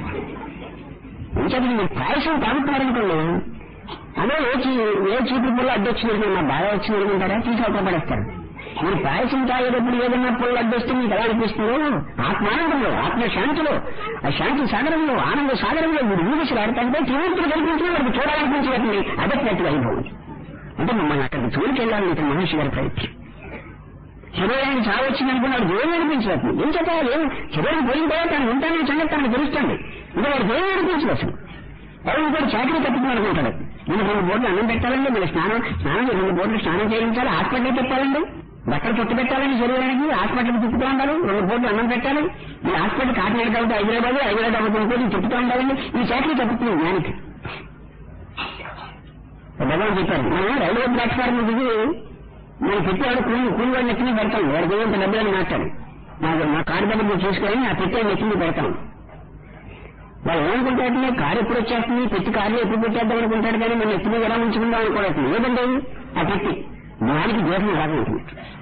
ఇంకొకటి మీరు పాయసం తాగుతున్నారనుకోండి అదే ఏ చీ ఏ చీపు పుల్ల అడ్డొచ్చినట్టు నా బాగా వచ్చింది అనుకుంటారా తీసి అవతల పడేస్తారు మీరు పాయసం తాగేటప్పుడు ఏదైనా పుల్ల అడ్డొస్తే మీకు ఎలా అనిపిస్తుందో ఆత్మానందంలో ఆత్మ శాంతిలో ఆ శాంతి సాగరంలో ఆనంద సాగరంలో మీరు ఊగిసి ఆడతాంటే త్రిమూర్తులు కనిపించిన వారికి చూడాలనిపించినట్టు అదట్టు అయిపోయింది అంటే మమ్మల్ని అక్కడికి తోలికెళ్ళాలని ఇతను మహర్షి గారి ప్రయత్నం శరీరానికి చావు వచ్చింది అనుకున్నాడు ఏం అనిపించలేదు ఏం చెప్పాలి ఏం శరీరం పోయిన తర్వాత తను ఉంటానని సంగతి తనకు తెలుస్తుంది ఇంకా వాడికి ఏం అనిపించదు అసలు ఎవరు ఇంకోటి చాకరీ తప్పుతుంది అనుకుంటాడు నేను రెండు బోర్లు అన్నం పెట్టాలండి మళ్ళీ స్నానం స్నానం రెండు బోర్లు స్నానం చేయించాలి హాస్పిటల్ పెట్టాలండి బట్టలు చుట్టు పెట్టాలని శరీరానికి హాస్పిటల్ తిప్పుతూ ఉండాలి రెండు బోర్లు అన్నం పెట్టాలి ఈ హాస్పిటల్ కాకినాడ కాబట్టి హైదరాబాద్ హైదరాబాద్ అవుతుంది ఇంకోటి తిప్పుతూ ఉండాలండి ఈ చాకరీ తప్పుతుంది జ్ఞానికి భగవాన్ చెప్పారు మనం రైల్వే ప్లాట్ఫామ్ దిగి నేను పెట్టేవాడు కూలి కూలివాడు నెత్తిని పెడతాను వాడికి ఏమంత డబ్బులని మాట్లాడు నాకు నా కారు దగ్గర చూసుకొని ఆ పెట్టే నెత్తిని పెడతాను వాళ్ళు ఏమనుకుంటాడంటే కారు ఎప్పుడు వచ్చేస్తుంది పెట్టి కారులో ఎప్పుడు పెట్టేద్దాం అనుకుంటాడు కానీ మనం ఎప్పుడు ఎలా ఉంచుకుందాం అనుకోవట్లేదు ఏదంటే ఆ పెట్టి దానికి దేశం లాగా ఉంటుంది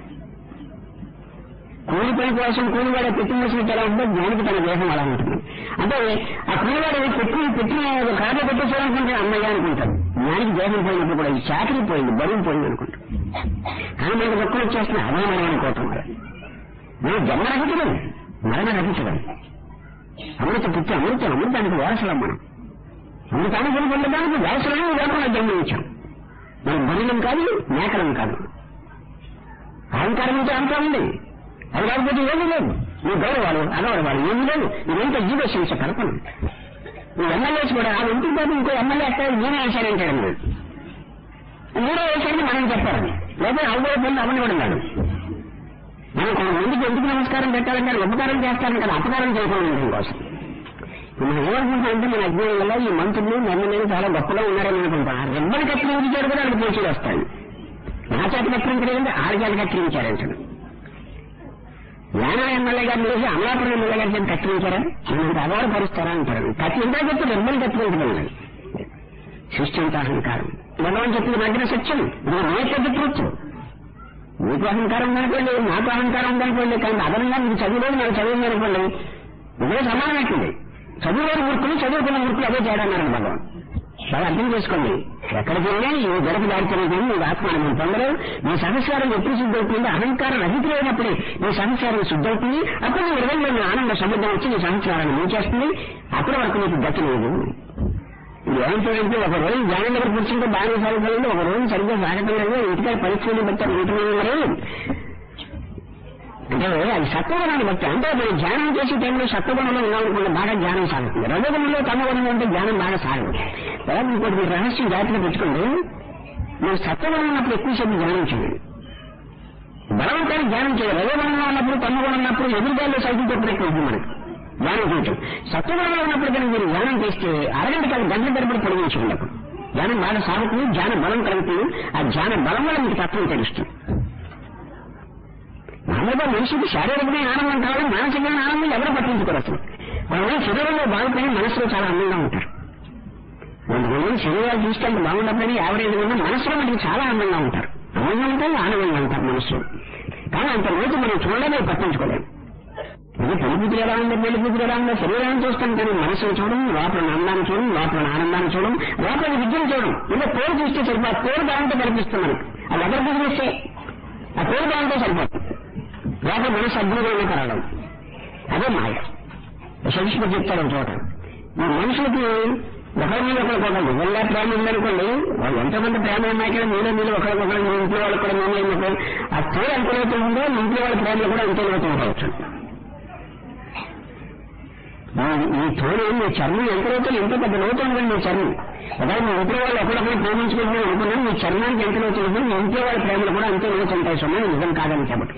కూలి పని కోసం కూలివాడ పెట్టి వేసినట్టు ఎలా ఉంటుందో జ్ఞానికి తన దేశం అలా ఉంటుంది అంటే ఆ కూలివాడు పెట్టి పెట్టిన కారులో పెట్టేసారనుకుంటే అమ్మయ్య అనుకుంటాడు జ్ఞానికి దేశం పోయినప్పుడు కూడా ఈ చాకరీ పోయింది బరువు పోయింది అనుకుంటాడు కానీ మనకు ఒక్కరు వచ్చేస్తున్నాయి అదే మనం అనుకోవటం వల్ల మనం జన్మ రహించడం మరణ రహించడం అమృత పుట్టి అమృతం అమృతానికి వారసులం మనం అమృతానికి పొందడానికి వారసులను లేకుండా జన్మించాం మనం బరులం కాదు మేకలం కాదు అహంకారం ఉంటే అంతా ఉంది అది లేకపోతే ఏమీ లేదు నీ గౌరవాలు అగౌరవాలు ఏమీ లేదు ఇదంతా జీవశంస కల్పన నువ్వు ఎమ్మెల్యేస్ కూడా ఆ ఇంటికి పోతే ఇంకో ఎమ్మెల్యే వస్తాడు నేనే వేశానంటాడు మీరు మీరే వేశారని మనం చెప్పాలి లేదా అవబోయే పనులు అవని కూడా ఉన్నాడు మనం కొంతమందికి ఎందుకు నమస్కారం పెట్టాలంటే ఉపకారం చేస్తాను కదా అపకారం చేయకుండా కోసం ఇప్పుడు మనం ఏమనుకుంటామంటే మన అజ్ఞానం వల్ల ఈ మంత్రులు ఎమ్మెల్యేలు చాలా గొప్పగా ఉన్నారని అనుకుంటాం ఆ రెబ్బలు కత్తిరించారు కూడా వాళ్ళకి పోటీలు వస్తాయి నా చేత కత్తిరించలేదంటే ఆరు చేత కత్తిరించారంటాడు యానా ఎమ్మెల్యే గారిని చూసి అమలాపురం ఎమ్మెల్యే గారి చేత కత్తిరించారా మనం అగౌరవపరుస్తారా అంటారు కత్తి ఇంత చెప్తే రెబ్బలు కత్తిరించడం సృష్టి అంత అహంకారం భగవాన్ చెప్పిన మధ్యన సత్యం నువ్వు నే పెద్ద ట్రూత్ మీకు అహంకారం ఉందనుకోండి నాకు అహంకారం ఉందనుకోండి కానీ అదనంగా మీకు చదువులేదు నాకు చదువు అనుకోండి ఇదే సమానం అవుతుంది చదువులేని మూర్ఖులు చదువుకున్న మూర్ఖులు అదే తేడా అన్నారు భగవాన్ చాలా అర్థం చేసుకోండి ఎక్కడికి వెళ్ళినా ఈ గడప దాడితేనే కానీ నువ్వు ఆత్మానం పొందరు నీ సహస్రారం ఎప్పుడు శుద్ధి అవుతుంది అహంకారం రహితులైనప్పుడే నీ సహస్రారం శుద్ధి అవుతుంది అప్పుడు నీ హృదయంలో నీ ఆనంద సముద్రం వచ్చి నీ సహస్రారాన్ని ముంచేస్తుంది అప్పటి వరకు నీకు గతి లేదు ఏమంటాడంటే ఒక రోజు జ్ఞానం దగ్గర కూర్చుంటే బాగానే సాగుతుంది ఒక రోజు సరిగ్గా సాగటం లేదు ఇంటికాడ పరీక్షలు బట్టి ఉంటున్నాయి మరి అంటే అది సత్వగుణాన్ని బట్టి అంటే మనం ధ్యానం చేసే టైంలో సత్వగుణంలో ఉన్నామనుకుంటే బాగా ధ్యానం సాగుతుంది రజగుణంలో తమగుణంలో ఉంటే ధ్యానం బాగా సాగదు తర్వాత ఇంకోటి మీరు రహస్యం జాగ్రత్తగా పెట్టుకోండి మీరు సత్వగుణం ఉన్నప్పుడు ఎక్కువసేపు ధ్యానం చేయండి బలవంతాన్ని ధ్యానం చేయాలి రజగుణంలో ఉన్నప్పుడు తమగుణం ఉన్నప్పుడు ఎదురుగాల్లో సైకిల్ తప్పుడు ఎక్కువ ఉంది మనకి ధ్యానం చేయటం సత్వగుణంలో ఉన్నప్పుడు కనుక మీరు ధ్యానం చేస్తే అరగంట కాదు గంటల తరబడి పొడిగించుకోండి అప్పుడు ధ్యానం బాగా సాగుతుంది ధ్యాన బలం కలుగుతుంది ఆ ధ్యాన బలం వల్ల మీకు తత్వం తెలుస్తుంది మామూలుగా మనిషికి శారీరకమైన ఆనందం కావాలి మానసికమైన ఆనందం ఎవరు పట్టించుకోరు అసలు కొంతమంది శరీరంలో బాగుపడి మనసులో చాలా ఆనందంగా ఉంటారు కొంతమంది శరీరాలు చూస్తే బాగున్నప్పుడు యావరేజ్ ఉన్న మనసులో మనకి చాలా ఆనందంగా ఉంటారు ఆనందంగా ఉంటారు ఆనందంగా ఉంటారు మనసులో కానీ అంత రోజు మనం చూడలేము పట్టించుకోలేము ఇది పెళ్లిపుతులు ఎలా ఉందో పెళ్లిపుతులు ఎలా ఉందో శరీరాన్ని చూస్తాం కానీ మనసును చూడం లోపల ఆనందాన్ని చూడం లోపల ఆనందాన్ని చూడం లోపల విద్యను చూడం ఇలా పేరు చూస్తే సరిపోతుంది ఆ పేరు బాగుంటే కనిపిస్తుంది మనకు అది ఎవరి బిజినెస్ ఆ పేరు బాగుంటే సరిపోతుంది లోపల మనసు అద్భుతమైన కరడం అదే మాయ శిష్యుడు చెప్తాడు చోట ఈ మనుషులకి ఒకరి మీద ఒకరికి ఒక నిజంగా ప్రేమ ఉందనుకోండి వాళ్ళు ఎంతమంది ప్రేమ ఉన్నాయి కానీ మీలో మీరు ఒకరికొకరు మీ ఇంట్లో వాళ్ళు కూడా మేము ఎందుకు ఆ పేరు ఎంత ఉందో మీ ఇంట్లో వాళ్ళ ప్రేమలు కూడా అంతే లోతు ఉండవచ్చు మీ- మీ తోడు మీ చర్మం ఎంత లోతు ఎంత పెద్ద లోతు ఉందండి మీ చర్మం ఒకవేళ మీ ఇంట్లో వాళ్ళు ఒకరికొకరు ప్రేమించుకుంటున్నారు అనుకున్నాను మీ చర్మానికి ఎంత లోతు ఉంది మీ ఇంట్లో వాళ్ళ ప్రేమలు కూడా అంతే లోతు ఉంటాయి సమయం నిజం కాదని చెప్పట్టు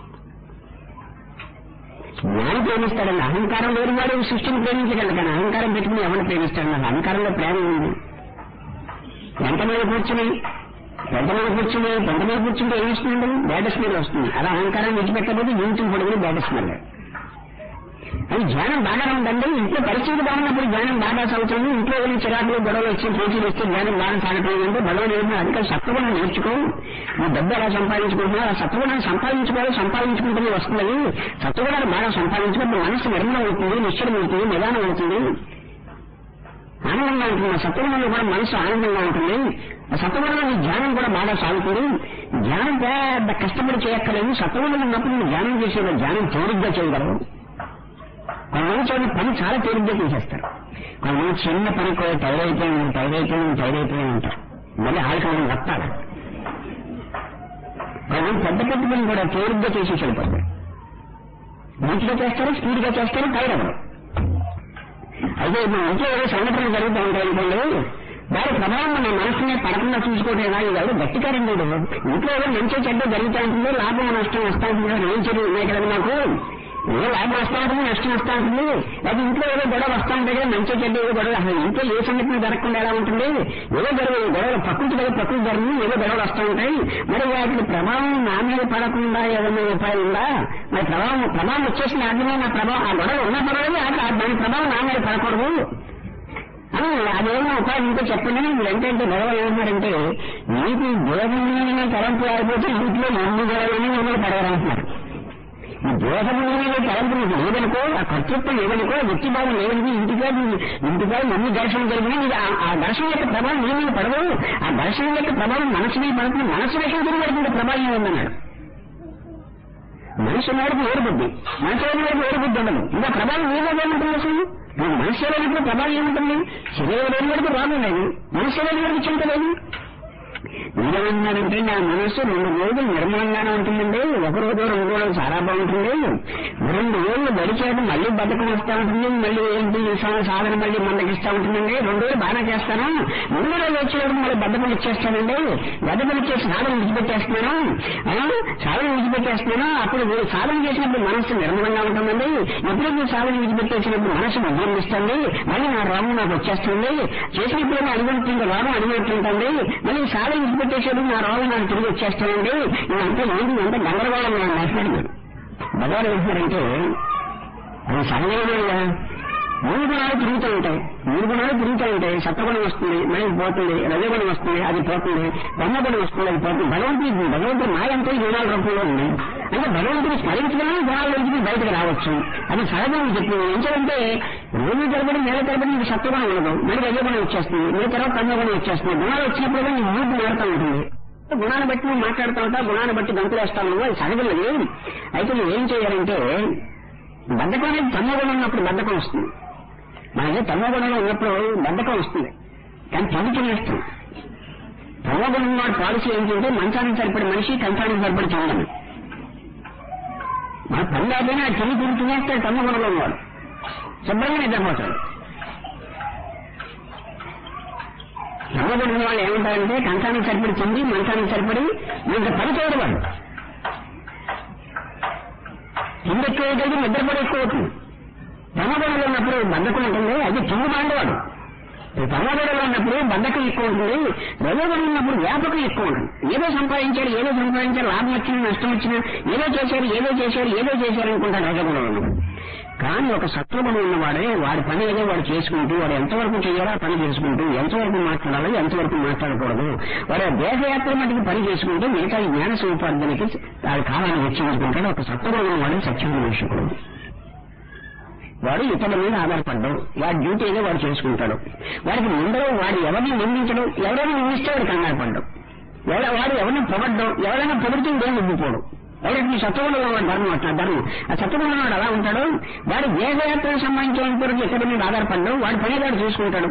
జ్ఞానం ప్రేమిస్తాడండి అహంకారం లేని వాడు సృష్టిని ప్రేమించగలడు కానీ అహంకారం పెట్టుకుని ఎవరిని ప్రేమిస్తాడు నాకు అహంకారంలో ప్రేమ ఉంది ఎంతమంది కూర్చుని ఎంతమంది కూర్చుని కొంతమంది కూర్చుంటే ఏం వస్తుందండి బ్యాడ్ స్మెల్ వస్తుంది అలా అహంకారం విడిచిపెట్టకపోతే జీవితం పొడుగుని బ్యాడ్ స్మెల్ అది జ్ఞానం బాగానే ఉందండి ఇంట్లో పరిస్థితి బాగున్నప్పుడు జ్ఞానం బాగా సాగుతుంది ఇంట్లో వెళ్ళి చిరాకులు గొడవలు వచ్చి పోటీలు వస్తే జ్ఞానం బాగా సాగటం అంటే భగవాన్ ఏమో అధిక సత్వగుణం నేర్చుకో నువ్వు డబ్బు ఎలా సంపాదించుకుంటున్నావు ఆ సత్వగుణాన్ని సంపాదించుకోవాలి సంపాదించుకుంటూనే వస్తుంది సత్వగుణాన్ని బాగా సంపాదించుకుంటే మనసు నిర్మలం అవుతుంది నిశ్చలం అవుతుంది నిదానం అవుతుంది ఆనందంగా ఉంటుంది ఆ సత్వగుణంలో కూడా మనసు ఆనందంగా ఉంటుంది ఆ సత్వగుణంలో నీ ధ్యానం కూడా బాగా సాగుతుంది ధ్యానం పెద్ద కష్టపడి చేయక్కర్లేదు సత్వగుణంలో ఉన్నప్పుడు నువ్వు ధ్యానం చేసేది ధ్యానం తేలిగ్గా చేయగలవు కొంతమంది చూడండి పని చాలా తేలిగ్గా చేసేస్తారు కొంతమంది చిన్న పని కూడా టైర్ అయిపోయి టైర్ అయిపోయి టైర్ అయిపోయి ఉంటారు మళ్ళీ ఆడుకోవడం వస్తాడు కొంతమంది పెద్ద పెద్ద పని కూడా తేలిగ్గా చేసి వెళ్ళిపోతారు నీట్గా చేస్తారు స్పీడ్గా చేస్తారు టైర్ అవ్వరు అయితే మన ఇంట్లో ఏదో సంఘటనలు జరుగుతూ ఉంటాయి అనుకోండి దాని ప్రభావం మన మనసునే పడకుండా చూసుకోవటం ఇది ఎవరు గట్టికారం లేదు ఇంట్లో ఏదో మంచి చెడ్డ జరుగుతూ ఉంటుంది లాభం నష్టం వస్తూ ఉంటుంది ఏం చెడు ఉన్నాయి కదా నాకు ఏదో లాభం వస్తూ ఉంటుంది నష్టం వస్తూ ఉంటుంది అది ఇంట్లో ఏదో గొడవ వస్తూ ఉంటాయి కదా మంచి చెడ్డ ఏదో గొడవ అసలు ఇంట్లో ఏ సంఘటన జరగకుండా ఎలా ఉంటుంది ఏదో గొడవ గొడవలు ప్రకృతి కదా ప్రకృతి జరిగింది ఏదో గొడవలు వస్తూ ఉంటాయి మరి వాటి ప్రభావం నా మీద పడకుండా ఏదైనా ఉపాయం ఉందా మరి ప్రభావం ప్రభావం వచ్చేసిన ఆజ్ఞమే నా ప్రభావం ఆ గొడవ ఉన్న పర్వాలేదు ఆ- ఆ దాని ప్రభావం నా మీద పడకూడదు అని అదేమో ఉపాయం ఉంటే చెప్పండి మీరు ఏంటంటే గొడవ ఏమన్నారంటే నీకు దేహమైన తలంపు ఆగిపోతే ఇంట్లో ఎన్ని గొడవలని మిమ్మల్ని పడవరంటున్నారు ఈ దేహమైన తలంపు నీకు లేదనుకో ఆ కర్తృత్వం లేదనుకో వ్యక్తిభావం లేదనుకో ఇంటిగా ఇంటిగా ఎన్ని ఘర్షణ జరిగినా నీకు ఆ- ఆ ఘర్షణ యొక్క ప్రభావం నీ మీద పడదు ఆ ఘర్షణ యొక్క ప్రభావం మనసు మీద పడుతుంది మనసు విషయం పడుతుంది ప్రభావం ఉందన్నాడు మనిషి వాడికి వేరు బుద్ధి మనిషి వాడికి వేరు బుద్ధి ఉండదు ఇంకా ప్రభావం ఏ విధంగా ఉంటుంది అసలు నువ్వు మనిషి లేనప్పుడు ప్రభావం ఏముంటుంది శరీరం లేని వాడికి రోగం లేదు మనిషి లేని వాడికి చింత లేదు మీరేమంటున్నారంటే నా మనసు రెండు రోజులు నిర్మలంగానే ఉంటుందండి ఒక రోజు రెండు రోజులు చాలా బాగుంటుంది రెండు రోజులు గడిచేది మళ్ళీ బతకం వస్తూ ఉంటుంది మళ్ళీ ఏంటి ఈ సా- సాధన మళ్ళీ మందకిస్తూ ఉంటుందండి రెండు రోజులు బాగానే చేస్తాను మూడో రోజు వచ్చేటప్పుడు మళ్ళీ బద్దకం ఇచ్చేస్తానండి బద్దకం ఇచ్చేసి సాధన విడిచిపెట్టేస్తున్నాను ఆ, సాధన విడిచిపెట్టేస్తున్నాను అప్పుడు మీరు సాధన చేసినప్పుడు మనసు నిర్మలంగా ఉంటుందండి ఎప్పుడైతే సాధన విడిచిపెట్టేసినప్పుడు మనసు ఉద్యమిస్తుంది మళ్ళీ నా రోగం నాకు వచ్చేస్తుంది చేసినప్పుడు అనుకుంటుంది రోగం అనుకుంటుంటుంది మళ్ళీ సాధన విడిచిపెట్టేసేప్పుడు నా రోగం నాకు తిరిగి వచ్చేస్తానండి ఇదంతా ఏంటి అంత గందరగోళం నేను మాట్లాడింది భగవాన్ ఏమంటారంటే అది సహజమైన మూడు గుణాలు తిరుగుతూ ఉంటాయి మూడు గుణాలు తిరుగుతూ ఉంటాయి సత్వగుణం వస్తుంది మళ్ళీ పోతుంది రజగుణం వస్తుంది అది పోతుంది బ్రహ్మగుణం వస్తుంది అది పోతుంది భగవంతుడి భగవంతుడి మాయంతో ఈ గుణాల రూపంలో ఉంది అంటే భగవంతుని స్మరించగానే గుణాల నుంచి బయటకు రావచ్చు అది సహజం చెప్పింది ఏంటంటే రోజు తరబడి నెల తరబడి నీకు సత్వగుణం ఉండదు మళ్ళీ రజగుణం వచ్చేస్తుంది మళ్ళీ తర్వాత బ్రహ్మగుణం వచ్చేస్తుంది గుణాలు వచ్చినప్పుడు నీ మూడు మారుతూ ఉంటుంది గుణాన్ని బట్టి నువ్వు మాట్లాడుతూ ఉంటావు గుణాన్ని బట్టి గంతులు వేస్తావు నువ్వు అది సహజం అది అయితే నువ్వు ఏం చేయాలంటే బద్ధకం అనేది తమ్మగుణం ఉన్నప్పుడు బద్ధకం వస్తుంది మనకి తమ్మగుణంలో ఉన్నప్పుడు బద్ధకం వస్తుంది కానీ పని తినేస్తాం తమ్మగుణం వాడు పాలసీ ఏంటంటే మంచానికి సరిపడే మనిషి కంచానికి సరిపడి తినడం మన పని లేకపోయినా ఆ తిని తిని తినేస్తాడు తమ్మగుణంలో ఉన్నవాడు శుభ్రంగా నిద్రపోతాడు నమ్మబడిన వాళ్ళు ఏమంటారంటే కంచానికి సరిపడి తిండి మంచానికి సరిపడి ఇంకా పని చేయడు వాడు తిండి ఎక్కువ అవుతుంది నిద్రపడి ఎక్కువ అవుతుంది ప్రమాదంలో ఉన్నప్పుడు బద్ధకం ఉంటుంది అది తుంగు మాండవాడు ప్రమాదంలో ఉన్నప్పుడు బద్ధకం ఎక్కువ ఉంటుంది రజోగుణం ఉన్నప్పుడు వ్యాపకం ఎక్కువ ఉంటుంది ఏదో సంపాదించారు ఏదో సంపాదించారు లాభం వచ్చినా నష్టం వచ్చినా ఏదో చేశారు ఏదో చేశారు ఏదో చేశారు అనుకుంటారు రజగుణంలో ఉన్నప్పుడు కానీ ఒక సత్వగుణం ఉన్నవాడే వాడి పని ఏదో వాడు చేసుకుంటూ వాడు ఎంతవరకు చేయాలో ఆ పని చేసుకుంటూ ఎంతవరకు మాట్లాడాలి ఎంతవరకు మాట్లాడకూడదు వాడు దేశయాత్ర మటుకు పని చేసుకుంటూ మిగతా ఈ జ్ఞాన సముపార్జనకి వాడి కాలాన్ని వెచ్చించుకుంటాడు ఒక సత్వగుణం వాడు సత్యమైన మనుషుడు వాడు ఇతరుల మీద ఆధారపడ్డం వాడి డ్యూటీ ఏదో వాడు చేసుకుంటాడు వాడికి ముందర వాడు ఎవరిని నిందించడం ఎవరైనా నిందిస్తే వాడు కంగారు పడ్డం ఎవడ వాడు ఎవరిని పొగడ్డం ఎవరైనా పొగిడితే ఇంకేం నిందిపోవడం ఎవరికి సత్వగుణంలో వాడు ధర్మం అట్లా ధర్మం ఆ సత్వగుణంలో వాడు అలా ఉంటాడు వాడు దేశయాత్రకు సంబంధించిన వరకు ఇతరుల మీద ఆధారపడ్డం వాడి పని వాడు చూసుకుంటాడు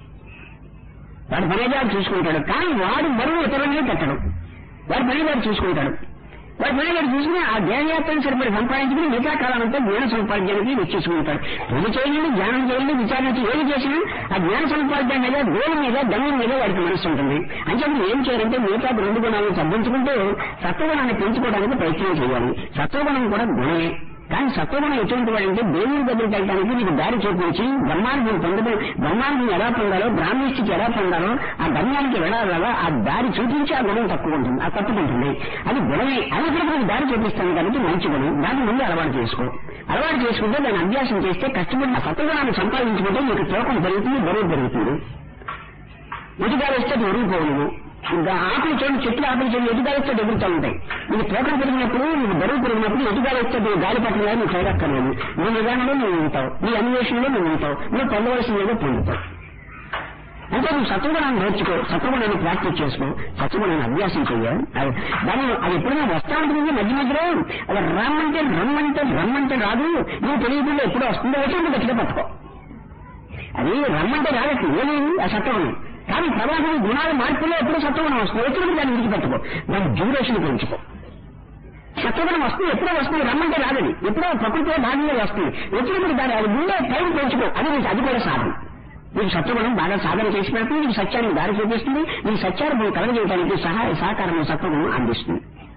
వాడి పని వాడు చూసుకుంటాడు కానీ వాడు బరువు ఇతరుల మీద పెట్టడం వాడి పని వాడు చూసుకుంటాడు వాడి పని వాడు చూసుకుని ఆ దేహయాత్రను సరిపడి సంపాదించుకుని మిగతా కాలంతో జ్ఞాన సంపాదించడానికి వెచ్చేసుకుంటాడు పూజ చేయండి ధ్యానం చేయండి విచారణ చేయండి, ఏది చేసినా ఆ జ్ఞాన సంపాదన మీద గోలు మీద ధనం మీద వాడికి మనసు ఉంటుంది అంచేది ఏం చేయాలంటే మిగతా రెండు గుణాలను తగ్గించుకుంటూ సత్వగుణాన్ని పెంచుకోవడానికి ప్రయత్నం చేయాలి సత్వగుణం కూడా గుణమే కానీ సత్వగుణం ఎటువంటి వాడంటే దేవుని దగ్గరికి వెళ్ళడానికి నీకు దారి చూపించి బ్రహ్మాండం పొందడం బ్రహ్మాండం ఎలా పొందాలో బ్రాహ్మీ స్థితి ఎలా పొందాలో ఆ గమ్యానికి వెళ్ళాలా ఆ దారి చూపించి ఆ గుణం తక్కువ ఉంటుంది ఆ తప్పుకుంటుంది అది గుణమే అయినప్పుడు నీకు దారి చూపిస్తాను కాబట్టి మంచి గుణం దాన్ని ముందు అలవాటు చేసుకో అలవాటు చేసుకుంటే దాన్ని అభ్యాసం చేస్తే కష్టపడి ఆ సత్వగుణాన్ని సంపాదించుకుంటే నీకు తూకం పెరుగుతుంది బరువు పెరుగుతుంది ఎటుగాలు వస్తే అది ఉరిగిపోవు ఇంకా ఆకులు చూడండి చెట్లు ఆకులు చూడండి ఎటుగాలు వస్తే ఎగురుతూ ఉంటాయి నీకు తోకం పెరిగినప్పుడు నీకు బరువు పెరిగినప్పుడు ఎటుగాలు వస్తే నువ్వు గాలి పట్టిన నువ్వు చూడక్కర్లేదు నీ నిదానంలో నువ్వు ఉంటావు నీ అన్వేషణలో నువ్వు ఉంటావు నువ్వు పొందవలసిందేదో పొందుతావు అంటే నువ్వు సత్వగుణాన్ని నేర్చుకో సత్వగుణాన్ని ప్రాక్టీస్ చేసుకో సత్వగుణాన్ని అభ్యాసం చెయ్యాలి అది దాని అది ఎప్పుడైనా వస్తా ఉంటుంది మధ్య మధ్యలో అది రమ్మంటే రమ్మంటే రమ్మంటే రాదు నువ్వు తెలియకుండా ఎప్పుడో వస్తుందో వచ్చి గట్టిగా పట్టుకో అది రమ్మంటే రాదట్టు ఏది ఆ సత్వగుణం కానీ ప్రవాహం గుణాల మార్పులో ఎప్పుడు సత్వగుణం వస్తుంది వచ్చినప్పుడు దాన్ని విడిచిపెట్టుకో దాని డ్యూరేషన్ పెంచుకో సత్వగుణం వస్తుంది ఎప్పుడో వస్తుంది రమ్మంటే రాదని ఎప్పుడో ప్రకృతిలో భాగంగా వస్తుంది వచ్చినప్పుడు దాని అది ముందే టైం పెంచుకో అది నీకు అది కూడా సాధన నీకు సత్వగుణం బాగా సాధన చేసి పెడుతుంది నీకు సత్యానికి దారి చూపిస్తుంది నీ సత్యాన్ని కలగజేయడానికి సహాయ సహకారం సత్వగుణం అందిస్తుంది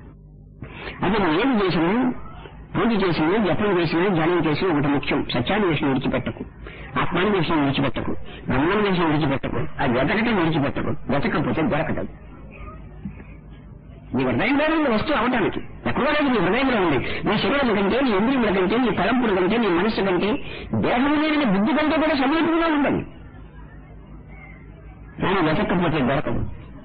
అది నువ్వు ఏది చేసినా పూజ చేసినా జపం చేసినా ధ్యానం చేసినా ఒకటి ముఖ్యం సత్యాన్వేషణ విడిచిపెట్టకు ఆత్మాన్వేషణ విడిచిపెట్టకు బ్రహ్మాన్వేషణ విడిచిపెట్టకు అది వెతకటం విడిచిపెట్టకు వెతకపోతే దొరకదు నీ హృదయంలో ఉంది వస్తువు అవటానికి ఎక్కడో లేదు నీ హృదయంలో ఉంది నీ శరీరం కంటే నీ ఇంద్రియముల కంటే నీ తలంపుల కంటే నీ మనస్సు కంటే దేహం లేని బుద్ధి కంటే కూడా సమీపంగా ఉండాలి కానీ వెతకపోతే దొరకదు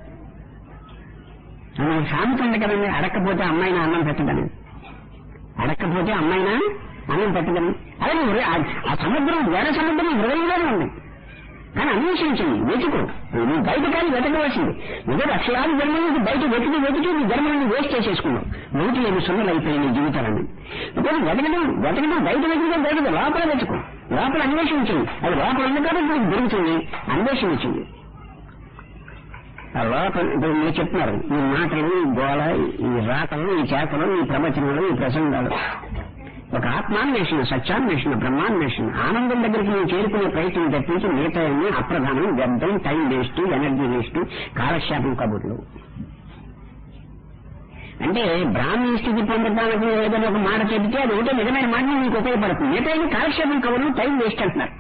ఆమె సామెత ఉంది కదండి అడక్కపోతే అమ్మాయిన అన్నం పెట్టదని అడక్కపోతే అమ్మాయినా అన్నం పెట్టదని అదే నువ్వు హృ- ఆ- ఆ సముద్రం వేరే సముద్రం హృదయంలోనే ఉంది కానీ అన్వేషించండి వెతుకు నువ్వు బయట కానీ వెతకవలసింది ఏదో లక్షలాది జన్మల నుంచి బయట వెతికి వెతికి నీ జన్మలను వేస్ట్ చేసేసుకున్నావు నూటి ఏడు సున్నలు అయిపోయింది నీ జీవితాలని ఇప్పుడు వెతకడం వెతకడం బయట వెతికడం బయట లోపల వెతుకు లోపల అన్వేషించండి అది లోపల ఉంది కాబట్టి నీకు దొరుకుతుంది అన్వేషించండి ఆ లోపల ఇప్పుడు మీరు చెప్తున్నారు ఈ మాటలు ఈ గోళ ఈ రాతలు ఈ చేతలు ఈ ప్రవచనాలు ఈ ప్రసంగాలు ఒక ఆత్మాన్వేషణ సత్యాన్వేషణ బ్రహ్మాన్వేషణ ఆనందం దగ్గరికి నువ్వు చేరుకునే ప్రయత్నం తప్పించి మిగతా అన్ని అప్రధానం వ్యర్థం టైం వేస్ట్ ఎనర్జీ వేస్ట్ కాలక్షేపం కబుర్లు అంటే బ్రాహ్మీ స్థితి పొందడానికి ఏదైనా ఒక మాట చెబితే అది ఒకటే నిజమైన మాట నీకు ఉపయోగపడుతుంది మిగతా అన్ని కాలక్షేపం కబుర్లు టైం వేస్ట్ అంటున్నారు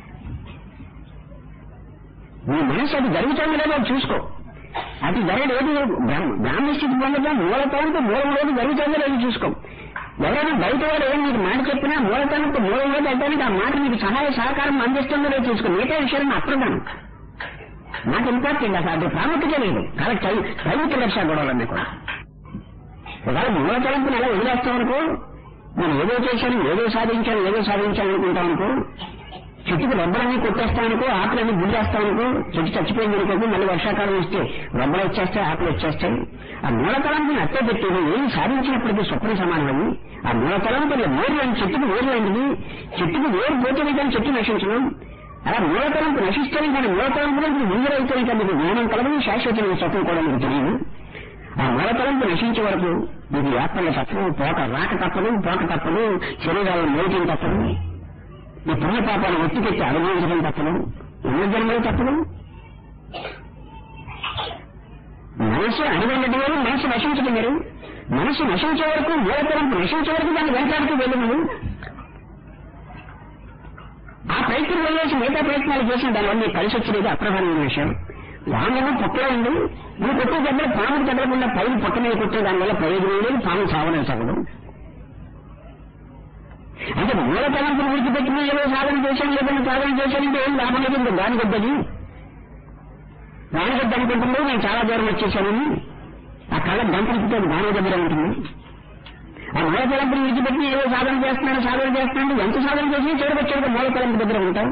నీ మనసు అది జరుగుతుందో లేదో అది చూసుకో అది జరగదు ఏది బ్రాహ్మ- బ్రాహ్మీ స్థితి పొందడం మూలతనంతో మూలం లేదు జరుగుతుందో లేదో చూసుకో ఎవరైనా బయట వాడు ఏం నీకు మాట చెప్పినా మూలతనంతో మూలం లేదు అంటే ఆ మాట నీకు సహాయ సహకారం అందిస్తుందో లేదో చూసుకో మిగతా విషయాలను అప్రధానం నాకు ఇంపార్టెంట్ అసలు అది ప్రాముఖ్యత లేదు కాబట్టి చై- చైవిక లక్ష గొడవలన్నీ కూడా ఒకవేళ మూల తలంపుని ఎలా వదిలేస్తాం అనుకో నేను ఏదో చేశాను ఏదో సాధించాను ఏదో సాధించాను అనుకుంటాం అనుకో చెట్టుకు రబ్బలన్నీ కొట్టేస్తానుకో ఆకులన్నీ గుండేస్తానుకో చెట్టు చచ్చిపోయింది అనుకోకు మళ్ళీ వర్షాకాలం వస్తే రబ్బలు వచ్చేస్తాయి ఆకులు వచ్చేస్తాయి ఆ మూలతలంపుని అట్టే పెట్టి నువ్వు ఏం సాధించినప్పటికీ స్వప్న సమానమని ఆ మూలతలంపు వేరు లాంటి చెట్టుకు వేరు లాంటిది చెట్టుకు వేరు పోతేనే కానీ చెట్టు నశించను అలా మూలతలంపు నశిస్తేనే కానీ మూలతలంపులో ముందరైతేనే కానీ నీకు జ్ఞానం కలదు శాశ్వతమైన స్వప్నం కూడా నీకు తెలియదు ఆ మూలతలంపు నశించే వరకు నీకు యాత్రలు తప్పదు పోక రాక తప్పదు పోక తప్పదు శరీరాలను మోయటం తప్పదు ఈ పుణ్యపాపాలు ఒత్తికెత్తి అనుభవించడం తప్పదు ఎన్ని జన్మలు తప్పదు మనసు అడిగినట్టు వేరు మనసు నశించడం వేరు మనసు నశించే వరకు మూలతలంపు నశించే వరకు దాన్ని వెంటాడుతూ వెళ్ళు నువ్వు ప్రయత్నం వదిలేసి మిగతా ప్రయత్నాలు చేసిన దానివల్ల నీకు కలిసి వచ్చేది అప్రధానమైన విషయం పాము పుట్టలో ఉంది నువ్వు కొట్టే దెబ్బలు పాముకు తగ్గకుండా పైన పుట్ట మీద కొట్టే దానివల్ల ప్రయోజనం లేదు పాము సావడం సగడం అంటే మూల తలంపులు విడిచిపెట్టి మీరు ఏదో సాధన చేశాను లేదని సాధన చేశానంటే ఏం లాభం లేదు ఇంకా దాని గొద్దది దాని గొద్ద అనుకుంటుందో నేను చాలా దూరం వచ్చేసానని ఆ కళ్ళ గంటలతో దాని దగ్గర ఉంటుంది ఆ మూల తలంపులు విడిచిపెట్టి ఏదో సాధన చేస్తున్నాను సాధన చేస్తున్నాను ఎంత సాధన చేసి చెడుకొచ్చేది మూల తలంపు దగ్గర ఉంటాం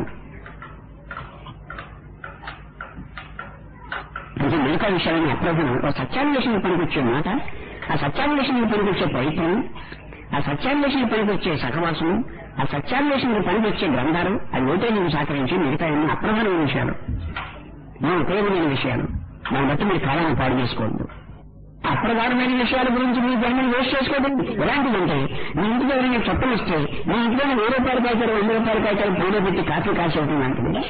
అంటే మిగతా విషయాలను అప్రభులు ఒక సత్యాన్వేషణ పనికొచ్చే మాట ఆ సత్యాన్వేషణ పనికొచ్చే ప్రయత్నం ఆ సత్యాన్వేషణ పనికొచ్చే సహవాసము ఆ సత్యాన్వేషణ పనికొచ్చే గ్రంథాలు అది ఒకటే నీకు సహకరించి మిగతా ఎన్ని అప్రధానమైన విషయాలు మీ ఉపయోగమైన విషయాలు దాన్ని బట్టి మీరు కాలాన్ని పాడు చేసుకోవద్దు అప్రధానమైన విషయాల గురించి మీ జన్మని వేస్ట్ చేసుకోవడం ఎలాంటిదంటే మీ ఇంటికి ఎవరైనా చెప్పనిస్తే మీ ఇంట్లో వెయ్యి రూపాయలు కాయచారు వంద రూపాయలు కాయచారు పూలో పెట్టి కాఫీ కాసేయటం లాంటిది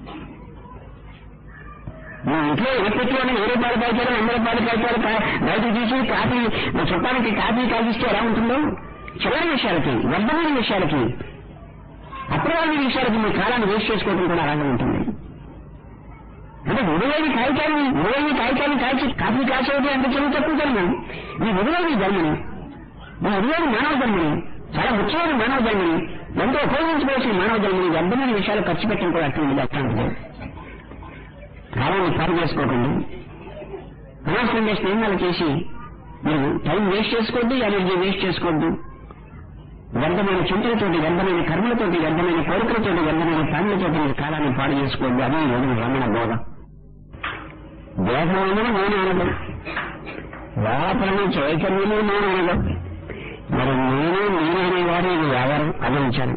మీ ఇంట్లో ఎలక్ట్రిక్లోనే వెయ్యి రూపాయలు కాయచారు వంద రూపాయలు కాయచారు బయట తీసి కాఫీ చుట్టానికి కాఫీ కాగిస్తే ఎలా ఉంటుందో చివరి విషయాలకి వ్యర్థమైన విషయాలకి అప్రధాన విషయాలకి మీ కాలాన్ని వేస్ట్ చేసుకోవడం కూడా అలాగే ఉంటుంది అంటే విలువైన కాగితాన్ని విలువైన కాగితాన్ని కాల్చి కాఫీ కాసేది అంటే చిన్న తక్కువ జన్మ మీ విలువైన జన్మని మీ విలువైన మానవ జన్మని చాలా ముఖ్యమైన మానవ జన్మని ఎంతో ఉపయోగించుకోవాల్సిన మానవ జన్మని వ్యర్థమైన విషయాలు ఖర్చు పెట్టడం కూడా అట్లా అట్లాంటిది కాలాన్ని పాడు చేసుకోకండి అనవసరంగా స్నేహాలు చేసి మీరు టైం వేస్ట్ చేసుకోవద్దు ఎనర్జీ వేస్ట్ చేసుకోవద్దు వ్యర్థమైన చింతలతోటి వ్యర్థమైన కర్మలతోటి వ్యర్థమైన కోరికలతోటి వ్యర్థమైన పనులతోటి మీరు కాలాన్ని పాడు చేసుకోవద్దు అదే రోజు రమణ బోధ దేహమైన నేను అనదు లోపలని చైతన్యము నేను అనదు మరి నేను నేను అనేవారు ఇది ఎవరు అదించాను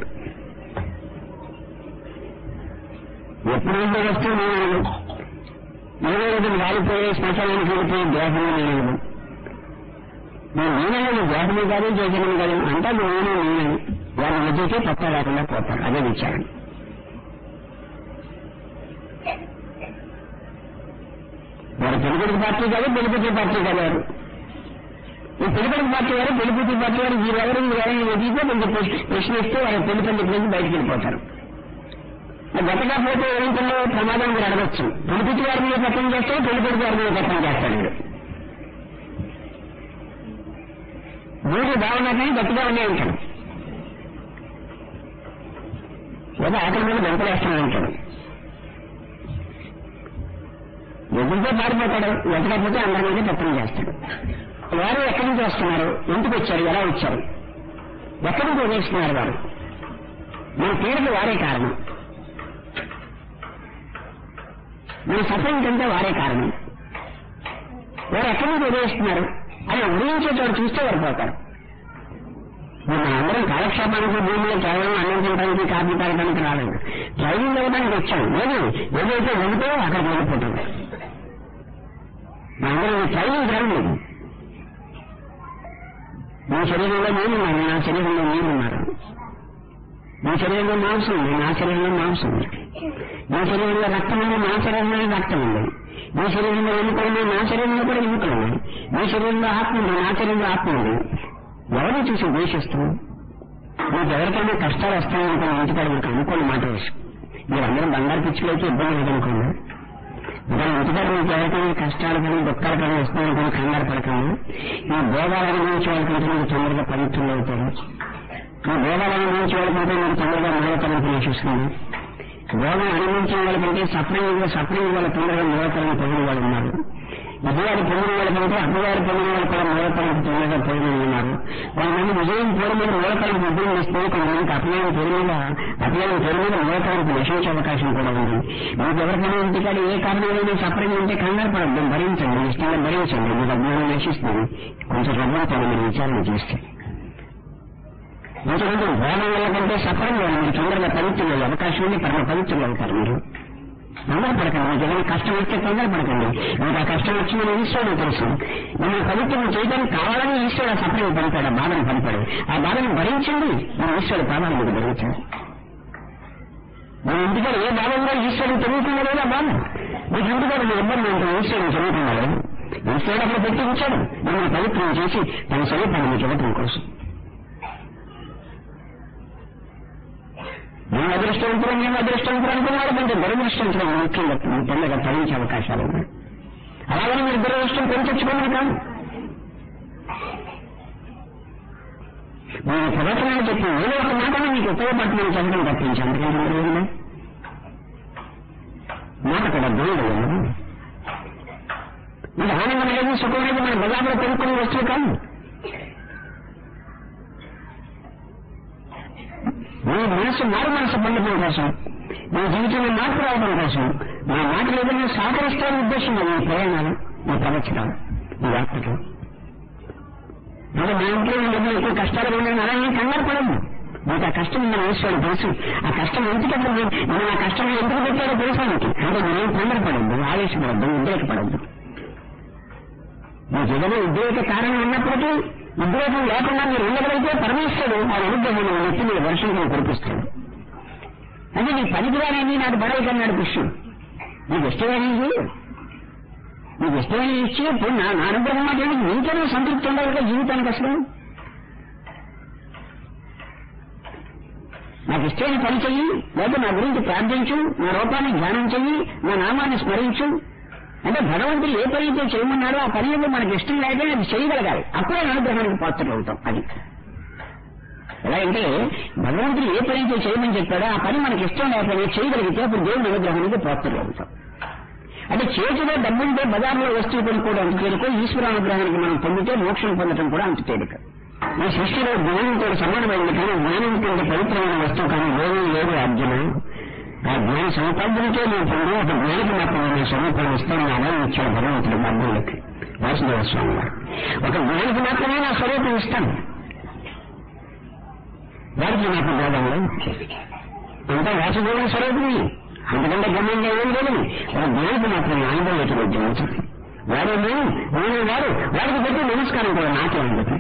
ఎప్పుడైతే వస్తే నేను అనదు ఏదో రోజులు వాలిపోయే శ్మశానానికి వెళ్ళిపోయి దేహమే నేను నేను నేనలేదు దేహమే కాదు చైతన్యం కాదు అంతా నేనే నేనే వాళ్ళ మధ్యకే పక్క లేకుండా పోతారు అదే విచారణ వారు పెళ్ళికొడుకు పార్టీ కాదు పెళ్లిపూర్తి పార్టీ కాదు వారు ఈ పెళ్లికొడుకు పార్టీ వారు పెళ్లిపూర్తి పార్టీ వారు వీరెవరు వీరెవరు ఎదిగితే కొంచెం ప్రశ్న ఇస్తే వారి పెళ్లి పెళ్లి నుంచి బయటకు వెళ్ళిపోతారు గతకపోతే ఏంటంటే ప్రమాదం మీరు అడగచ్చు పెళ్లిపూర్తి వారి మీద పట్టణం చేస్తే పెళ్లికొడుకు వారి మీద పట్టణం చేస్తాడు వీడు మూడు బాగున్నా కానీ గట్టిగా ఉన్నాయి ఉంటాడు ఏదో ఆకలి మీద గంటలేస్తూనే ఉంటాడు ఎదురుతో పారిపోతాడు వెతకపోతే అందరి మీద పత్రం చేస్తాడు వారు ఎక్కడి నుంచి వస్తున్నారు ఎందుకు వచ్చారు ఎలా వచ్చారు ఎక్కడి నుంచి వదిలేస్తున్నారు వారు మన పేరుకి వారే కారణం మన సఫరింగ్ కంటే వారే కారణం వారు ఎక్కడి నుంచి వదిలేస్తున్నారు అని ఊహించే చోటు చూస్తే వారు పోతారు మనందరం కాలక్షేపానికి భూమిలో కేవలం అన్నం తినడానికి కాఫీ తాగడానికి రాలేదు ట్రైనింగ్ ఇవ్వడానికి వచ్చాం లేదు ఏదైతే వెళితే అక్కడ వెళ్ళిపోతుంది మనందరం ట్రైనింగ్ జరగలేదు మీ శరీరంలో నేనున్నాను నా శరీరంలో మీరున్నారు మీ శరీరంలో మాంసం ఉంది నా శరీరంలో మాంసం ఉంది మీ శరీరంలో రక్తం ఉంది నా శరీరంలో రక్తం ఉంది మీ శరీరంలో ఎన్నికలు ఉన్నాయి నా శరీరంలో కూడా ఎన్నికలు ఉన్నాయి మీ శరీరంలో ఆత్మ ఉంది నా శరీరంలో ఆత్మ ఉంది ఎవరిని చూసి ద్వేషిస్తున్నాం మీకు ఎవరికైనా కష్టాలు వస్తాయనుకున్న ఇంటికాడ మీకు అనుకోని మాట వేసు మీరందరం బంగారు పిచ్చులైతే ఇబ్బంది లేదనుకోండి దాని ఇంటికాడ మీకు ఎవరికైనా కష్టాలు కానీ దుఃఖాలు కానీ వస్తాయనుకుని కంగారు పడకండి ఈ భోగాల గురించి వాళ్ళకంటే మీకు తొందరగా పవిత్రులు అవుతారు ఈ భోగాల గురించి వాళ్ళకంటే మీకు తొందరగా మూలకరంగా చూస్తుంది భోగం అనుభవించిన వాళ్ళకంటే సఫరింగ్ సఫరింగ్ వాళ్ళ తొందరగా మూలకరంగా పొందిన వాళ్ళు ఉన్నారు విజయాలు పొందిన వాళ్ళకంటే అమ్మవారు పొందిన వాళ్ళు కూడా మూలకరంగా తొందరగా పొందిన ఉన్నారు కొంతమంది విజయం పేరు మీద మూలకరం ముద్రలు ఇస్తే కొంతమందికి అపజయం పేరు మీద అపజయం పేరు మీద మూలకరానికి నశించే అవకాశం కూడా ఉంది మీకు ఎవరికైనా ఇంటికాడ ఏ కారణమైనా సఫరింగ్ ఉంటే కంగారు పడద్దు భరించండి ఇష్టంగా భరించండి మీకు అజ్ఞానం నశిస్తుంది కొంచెం రమ్మంటాను మీరు విచారణ చేస్తే ఎందుకంటే భోగం వల్ల కంటే సఫరం వల్ల మీరు తొందరగా పవిత్రులు అయ్యే అవకాశం ఉంది పరమ పవిత్రులు అవుతారు మీరు తొందర పడకండి మీకు ఏదైనా కష్టం వస్తే తొందర పడకండి మీకు ఆ కష్టం వచ్చిందని ఈశ్వరుడు తెలుసు మిమ్మల్ని పవిత్రం చేయడానికి కావాలని ఈశ్వరుడు ఆ సఫరం పలిపాడు ఆ బాధను పలిపాడు ఆ బాధను భరించండి మన ఈశ్వరుడు పాదాలు మీకు భరించండి మన ఇంటికాడ ఏ బాధ ఉందో ఈశ్వరుడు తెలియకుండా లేదు ఆ బాధ మీకు ఇంటికాడ మీ ఇబ్బంది ఉంటే ఈశ్వరుడు తెలియకుండా లేదు ఈశ్వరుడు అక్కడ పెట్టి ఉంచాడు మిమ్మల్ని పవిత్రం చేసి తన స్వరూపాన్ని మీకు ఇవ్వటం కోసం మీ మేము అదృష్టవంతులు మేము అదృష్టవంతులు అనుకున్నారు కొంచెం దురదృష్టవంతులు ముఖ్యంగా తొందరగా ఫలించే అవకాశాలు ఉన్నాయి అలాగని మీరు దురదృష్టం కొని తెచ్చుకోమని కాదు మీ ప్రవర్తనలు చెప్పి ఏదో ఒక మాట మీకు ఉపయోగపడుతుందని చెప్పడం తప్పించి అందుకంటే మీరు ఏమన్నా మాట కూడా దేవుడు ఇది ఆనందం అనేది సుఖం అనేది మన బజార్లో కొనుక్కునే వస్తువు కాదు మీ మనసు మారు మనసు పొందడం కోసం మీ జీవితంలో మార్పు రావడం కోసం మా మాటలు ఏదైనా సహకరిస్తారని ఉద్దేశం మీ ప్రయాణాలు మీ ప్రవచనాలు మీ యాత్రలు మరి మా ఇంట్లో ఏదైనా ఎక్కువ కష్టాలు ఉన్నాయి అలా ఏం కంగారు పడదు మీకు ఆ కష్టం మన ఈశ్వరుడు తెలుసు ఆ కష్టం ఎందుకంటే మనం ఆ కష్టం ఎందుకు పెట్టాడో తెలుసు ఆయనకి అంటే మీరేం తొందరపడద్దు ఆవేశపడద్దు ఉద్రేకపడద్దు మీకు ఏదైనా ఉద్రేక కారణం ఉన్నప్పటికీ ఉద్రేకం లేకుండా మీరు ఉండగలిగితే పరమేశ్వరుడు ఆ అనుగ్రహం ఎత్తి మీరు వర్షంగా కురిపిస్తాడు అంటే నీ పనికిరానని నాకు బడవ కన్నాడు కృష్ణుడు నీకు ఇష్టమైనది నీకు ఇష్టమైన ఇచ్చి ఇప్పుడు నా నా అనుగ్రహం మాట ఏంటి? నీకేనా సంతృప్తి ఉండాలి కదా జీవితానికి అసలు నాకు ఇష్టమైన పని చెయ్యి లేదా నా గురించి ప్రార్థించు నా రూపాన్ని ధ్యానం చెయ్యి నా నామాన్ని స్మరించు అంటే భగవంతుడు ఏ పని అయితే చేయమన్నాడో ఆ పని ఏదో మనకి ఇష్టం లేకపోతే అది చేయగలగాలి అప్పుడే అనుగ్రహానికి పాత్రలు అవుతాం అది ఎలాగంటే భగవంతుడు ఏ పని అయితే చేయమని చెప్పాడో ఆ పని మనకి ఇష్టం లేకపోతే చేయగలిగితే అప్పుడు దేవుని అనుగ్రహానికి పాత్రలు అవుతాం అంటే చేతిలో డబ్బుంటే బజార్లో వస్తువు కొనుక్కోవడం అంత తేలిక ఈశ్వర అనుగ్రహానికి మనం పొందితే మోక్షం పొందడం కూడా అంత తేలిక ఈ సృష్టిలో జ్ఞానంతో సమానమైంది కానీ జ్ఞానం కంటే పవిత్రమైన వస్తువు కానీ లేదు లేదు అర్జున ఆ జ్ఞాన సముపార్జనకే నేను పొంది ఒక జ్ఞానికి మాత్రం నేను స్వరూపాన్ని ఇస్తాను అలా ఇచ్చాడు భగవంతుడు మధ్యలోకి వాసుదేవ స్వామి వారు ఒక జ్ఞానికి మాత్రమే నా స్వరూపం ఇస్తాను వారికి నాకు బోధంలో అంతా వాసుదేవుని స్వరూపమే అందుకంటే గమ్యంగా ఏం లేదు ఒక జ్ఞానికి మాత్రం అనుభవం ఉద్యమించింది వాడేమో నేను వాడు వాడికి పెట్టి నమస్కారం కూడా నాకే ఉంది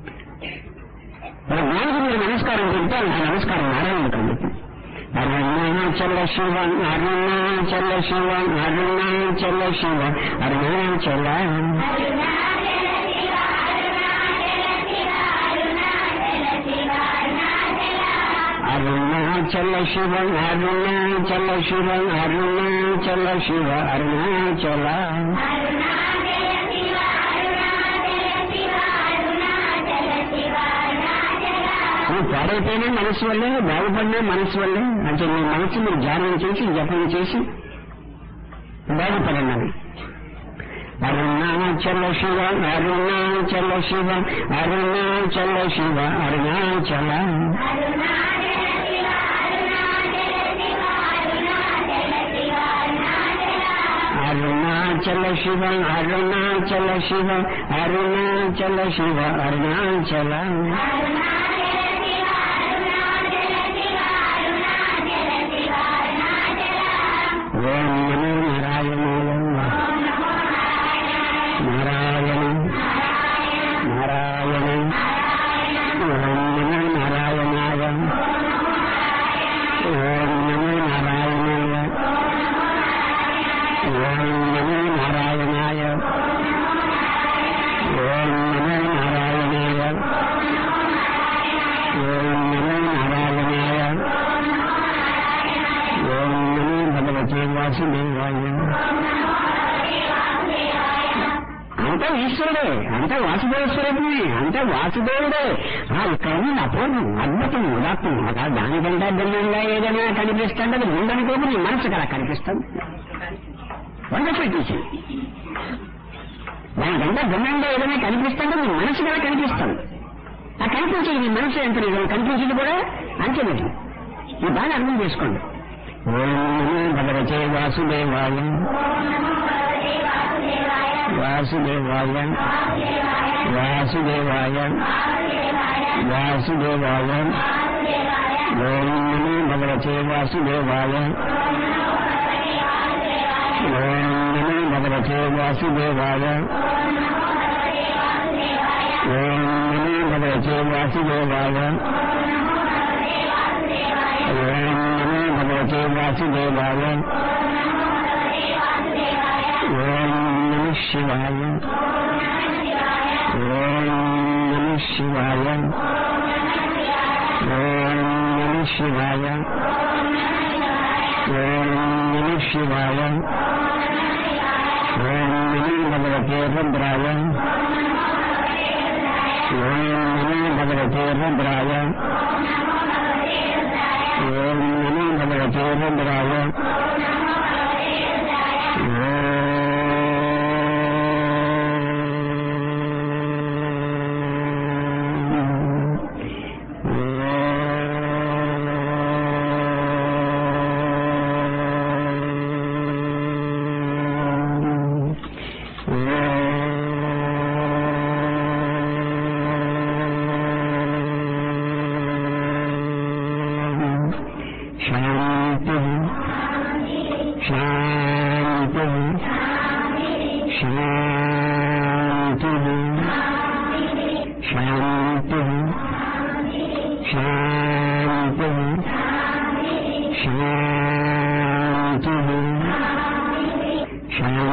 ఒక జ్ఞానికి మీరు నమస్కారం చెప్తే ఆ నమస్కారం నారాయణకు ఉంది అరుణాచల శివ అరుణాచల శివ అరుణాచల శివ అరుణాచల అరుణాచల శివ అరుణాచల శివ అరుణాచల శివ అరుణాచల నువ్వు పాడైపోయినా మనసు వల్లే బాగుపడినా మనసు వల్లే అంటే నీ మనసు మీరు ధ్యానం చేసి జపం చేసి బాగుపడినవి అరుణాచల శివ అరుణాచల శివ అరుణాచల శివ అరుణాచల అరుణాచల శివ అరుణాచల శివ అరుణాచల శివ అరుణాచల ఓం నమో నారాయణాయ నారాయణ నారాయణ ఓం నమో నారాయణాయ ఓం నమో నారాయణాయ ఓం నమో నారాయణాయ ఓం నమో నారాయణాయ ఓం నమో నారాయణాయ ఓం నమో భగవతే వాసుదేవాయ అంతా ఈశ్వరుడే అంతా వాసుదేవ స్వరూపమే అంతా వాసుదేవుడే ఆ ఇక్కడ ఉంది అపూర్వం అద్భుతం ఉదాత్తం ఒక దానికంటే భిన్నంగా ఏదైనా కనిపిస్తుంటే అది ఉందనుకోకు నీ మనసు కదా కనిపిస్తుంది వండర్ఫుల్ టీచింగ్ దానికంటే భిన్నంగా ఏదైనా కనిపిస్తుంటే నీ మనసు కదా కనిపిస్తుంది ఆ కనిపించేది నీ మనసు ఎంత నిజం కనిపించేది కూడా అంతే నిజం ఇది బాగా అర్థం చేసుకోండి ఓం నమో భగవతే వాసుదేవాయ వాసుదేవాయ వాసుదేవాయ వాసుదేవాయ ఓం నమో భగవతే వాసుదేవాయ ఓం నమో భగవతే వాసుదేవాయ ఓం నమో భగవతే వాసుదేవాయ ఓం నమో భగవతే వాసుదేవాయ ఓం నమ శివాయ ఓం నమ శివాయ ఓం నమ శివాయ ఓం నమ శివాయ ఓం నమో భగవతే రుద్రాయ ఓం నమో భగవతే రుద్రాయ ఓం నమో భగవతే రుద్రాయ శాంతి శాంతి శాంతి శాంతి శాంతి శాంతి శాంతి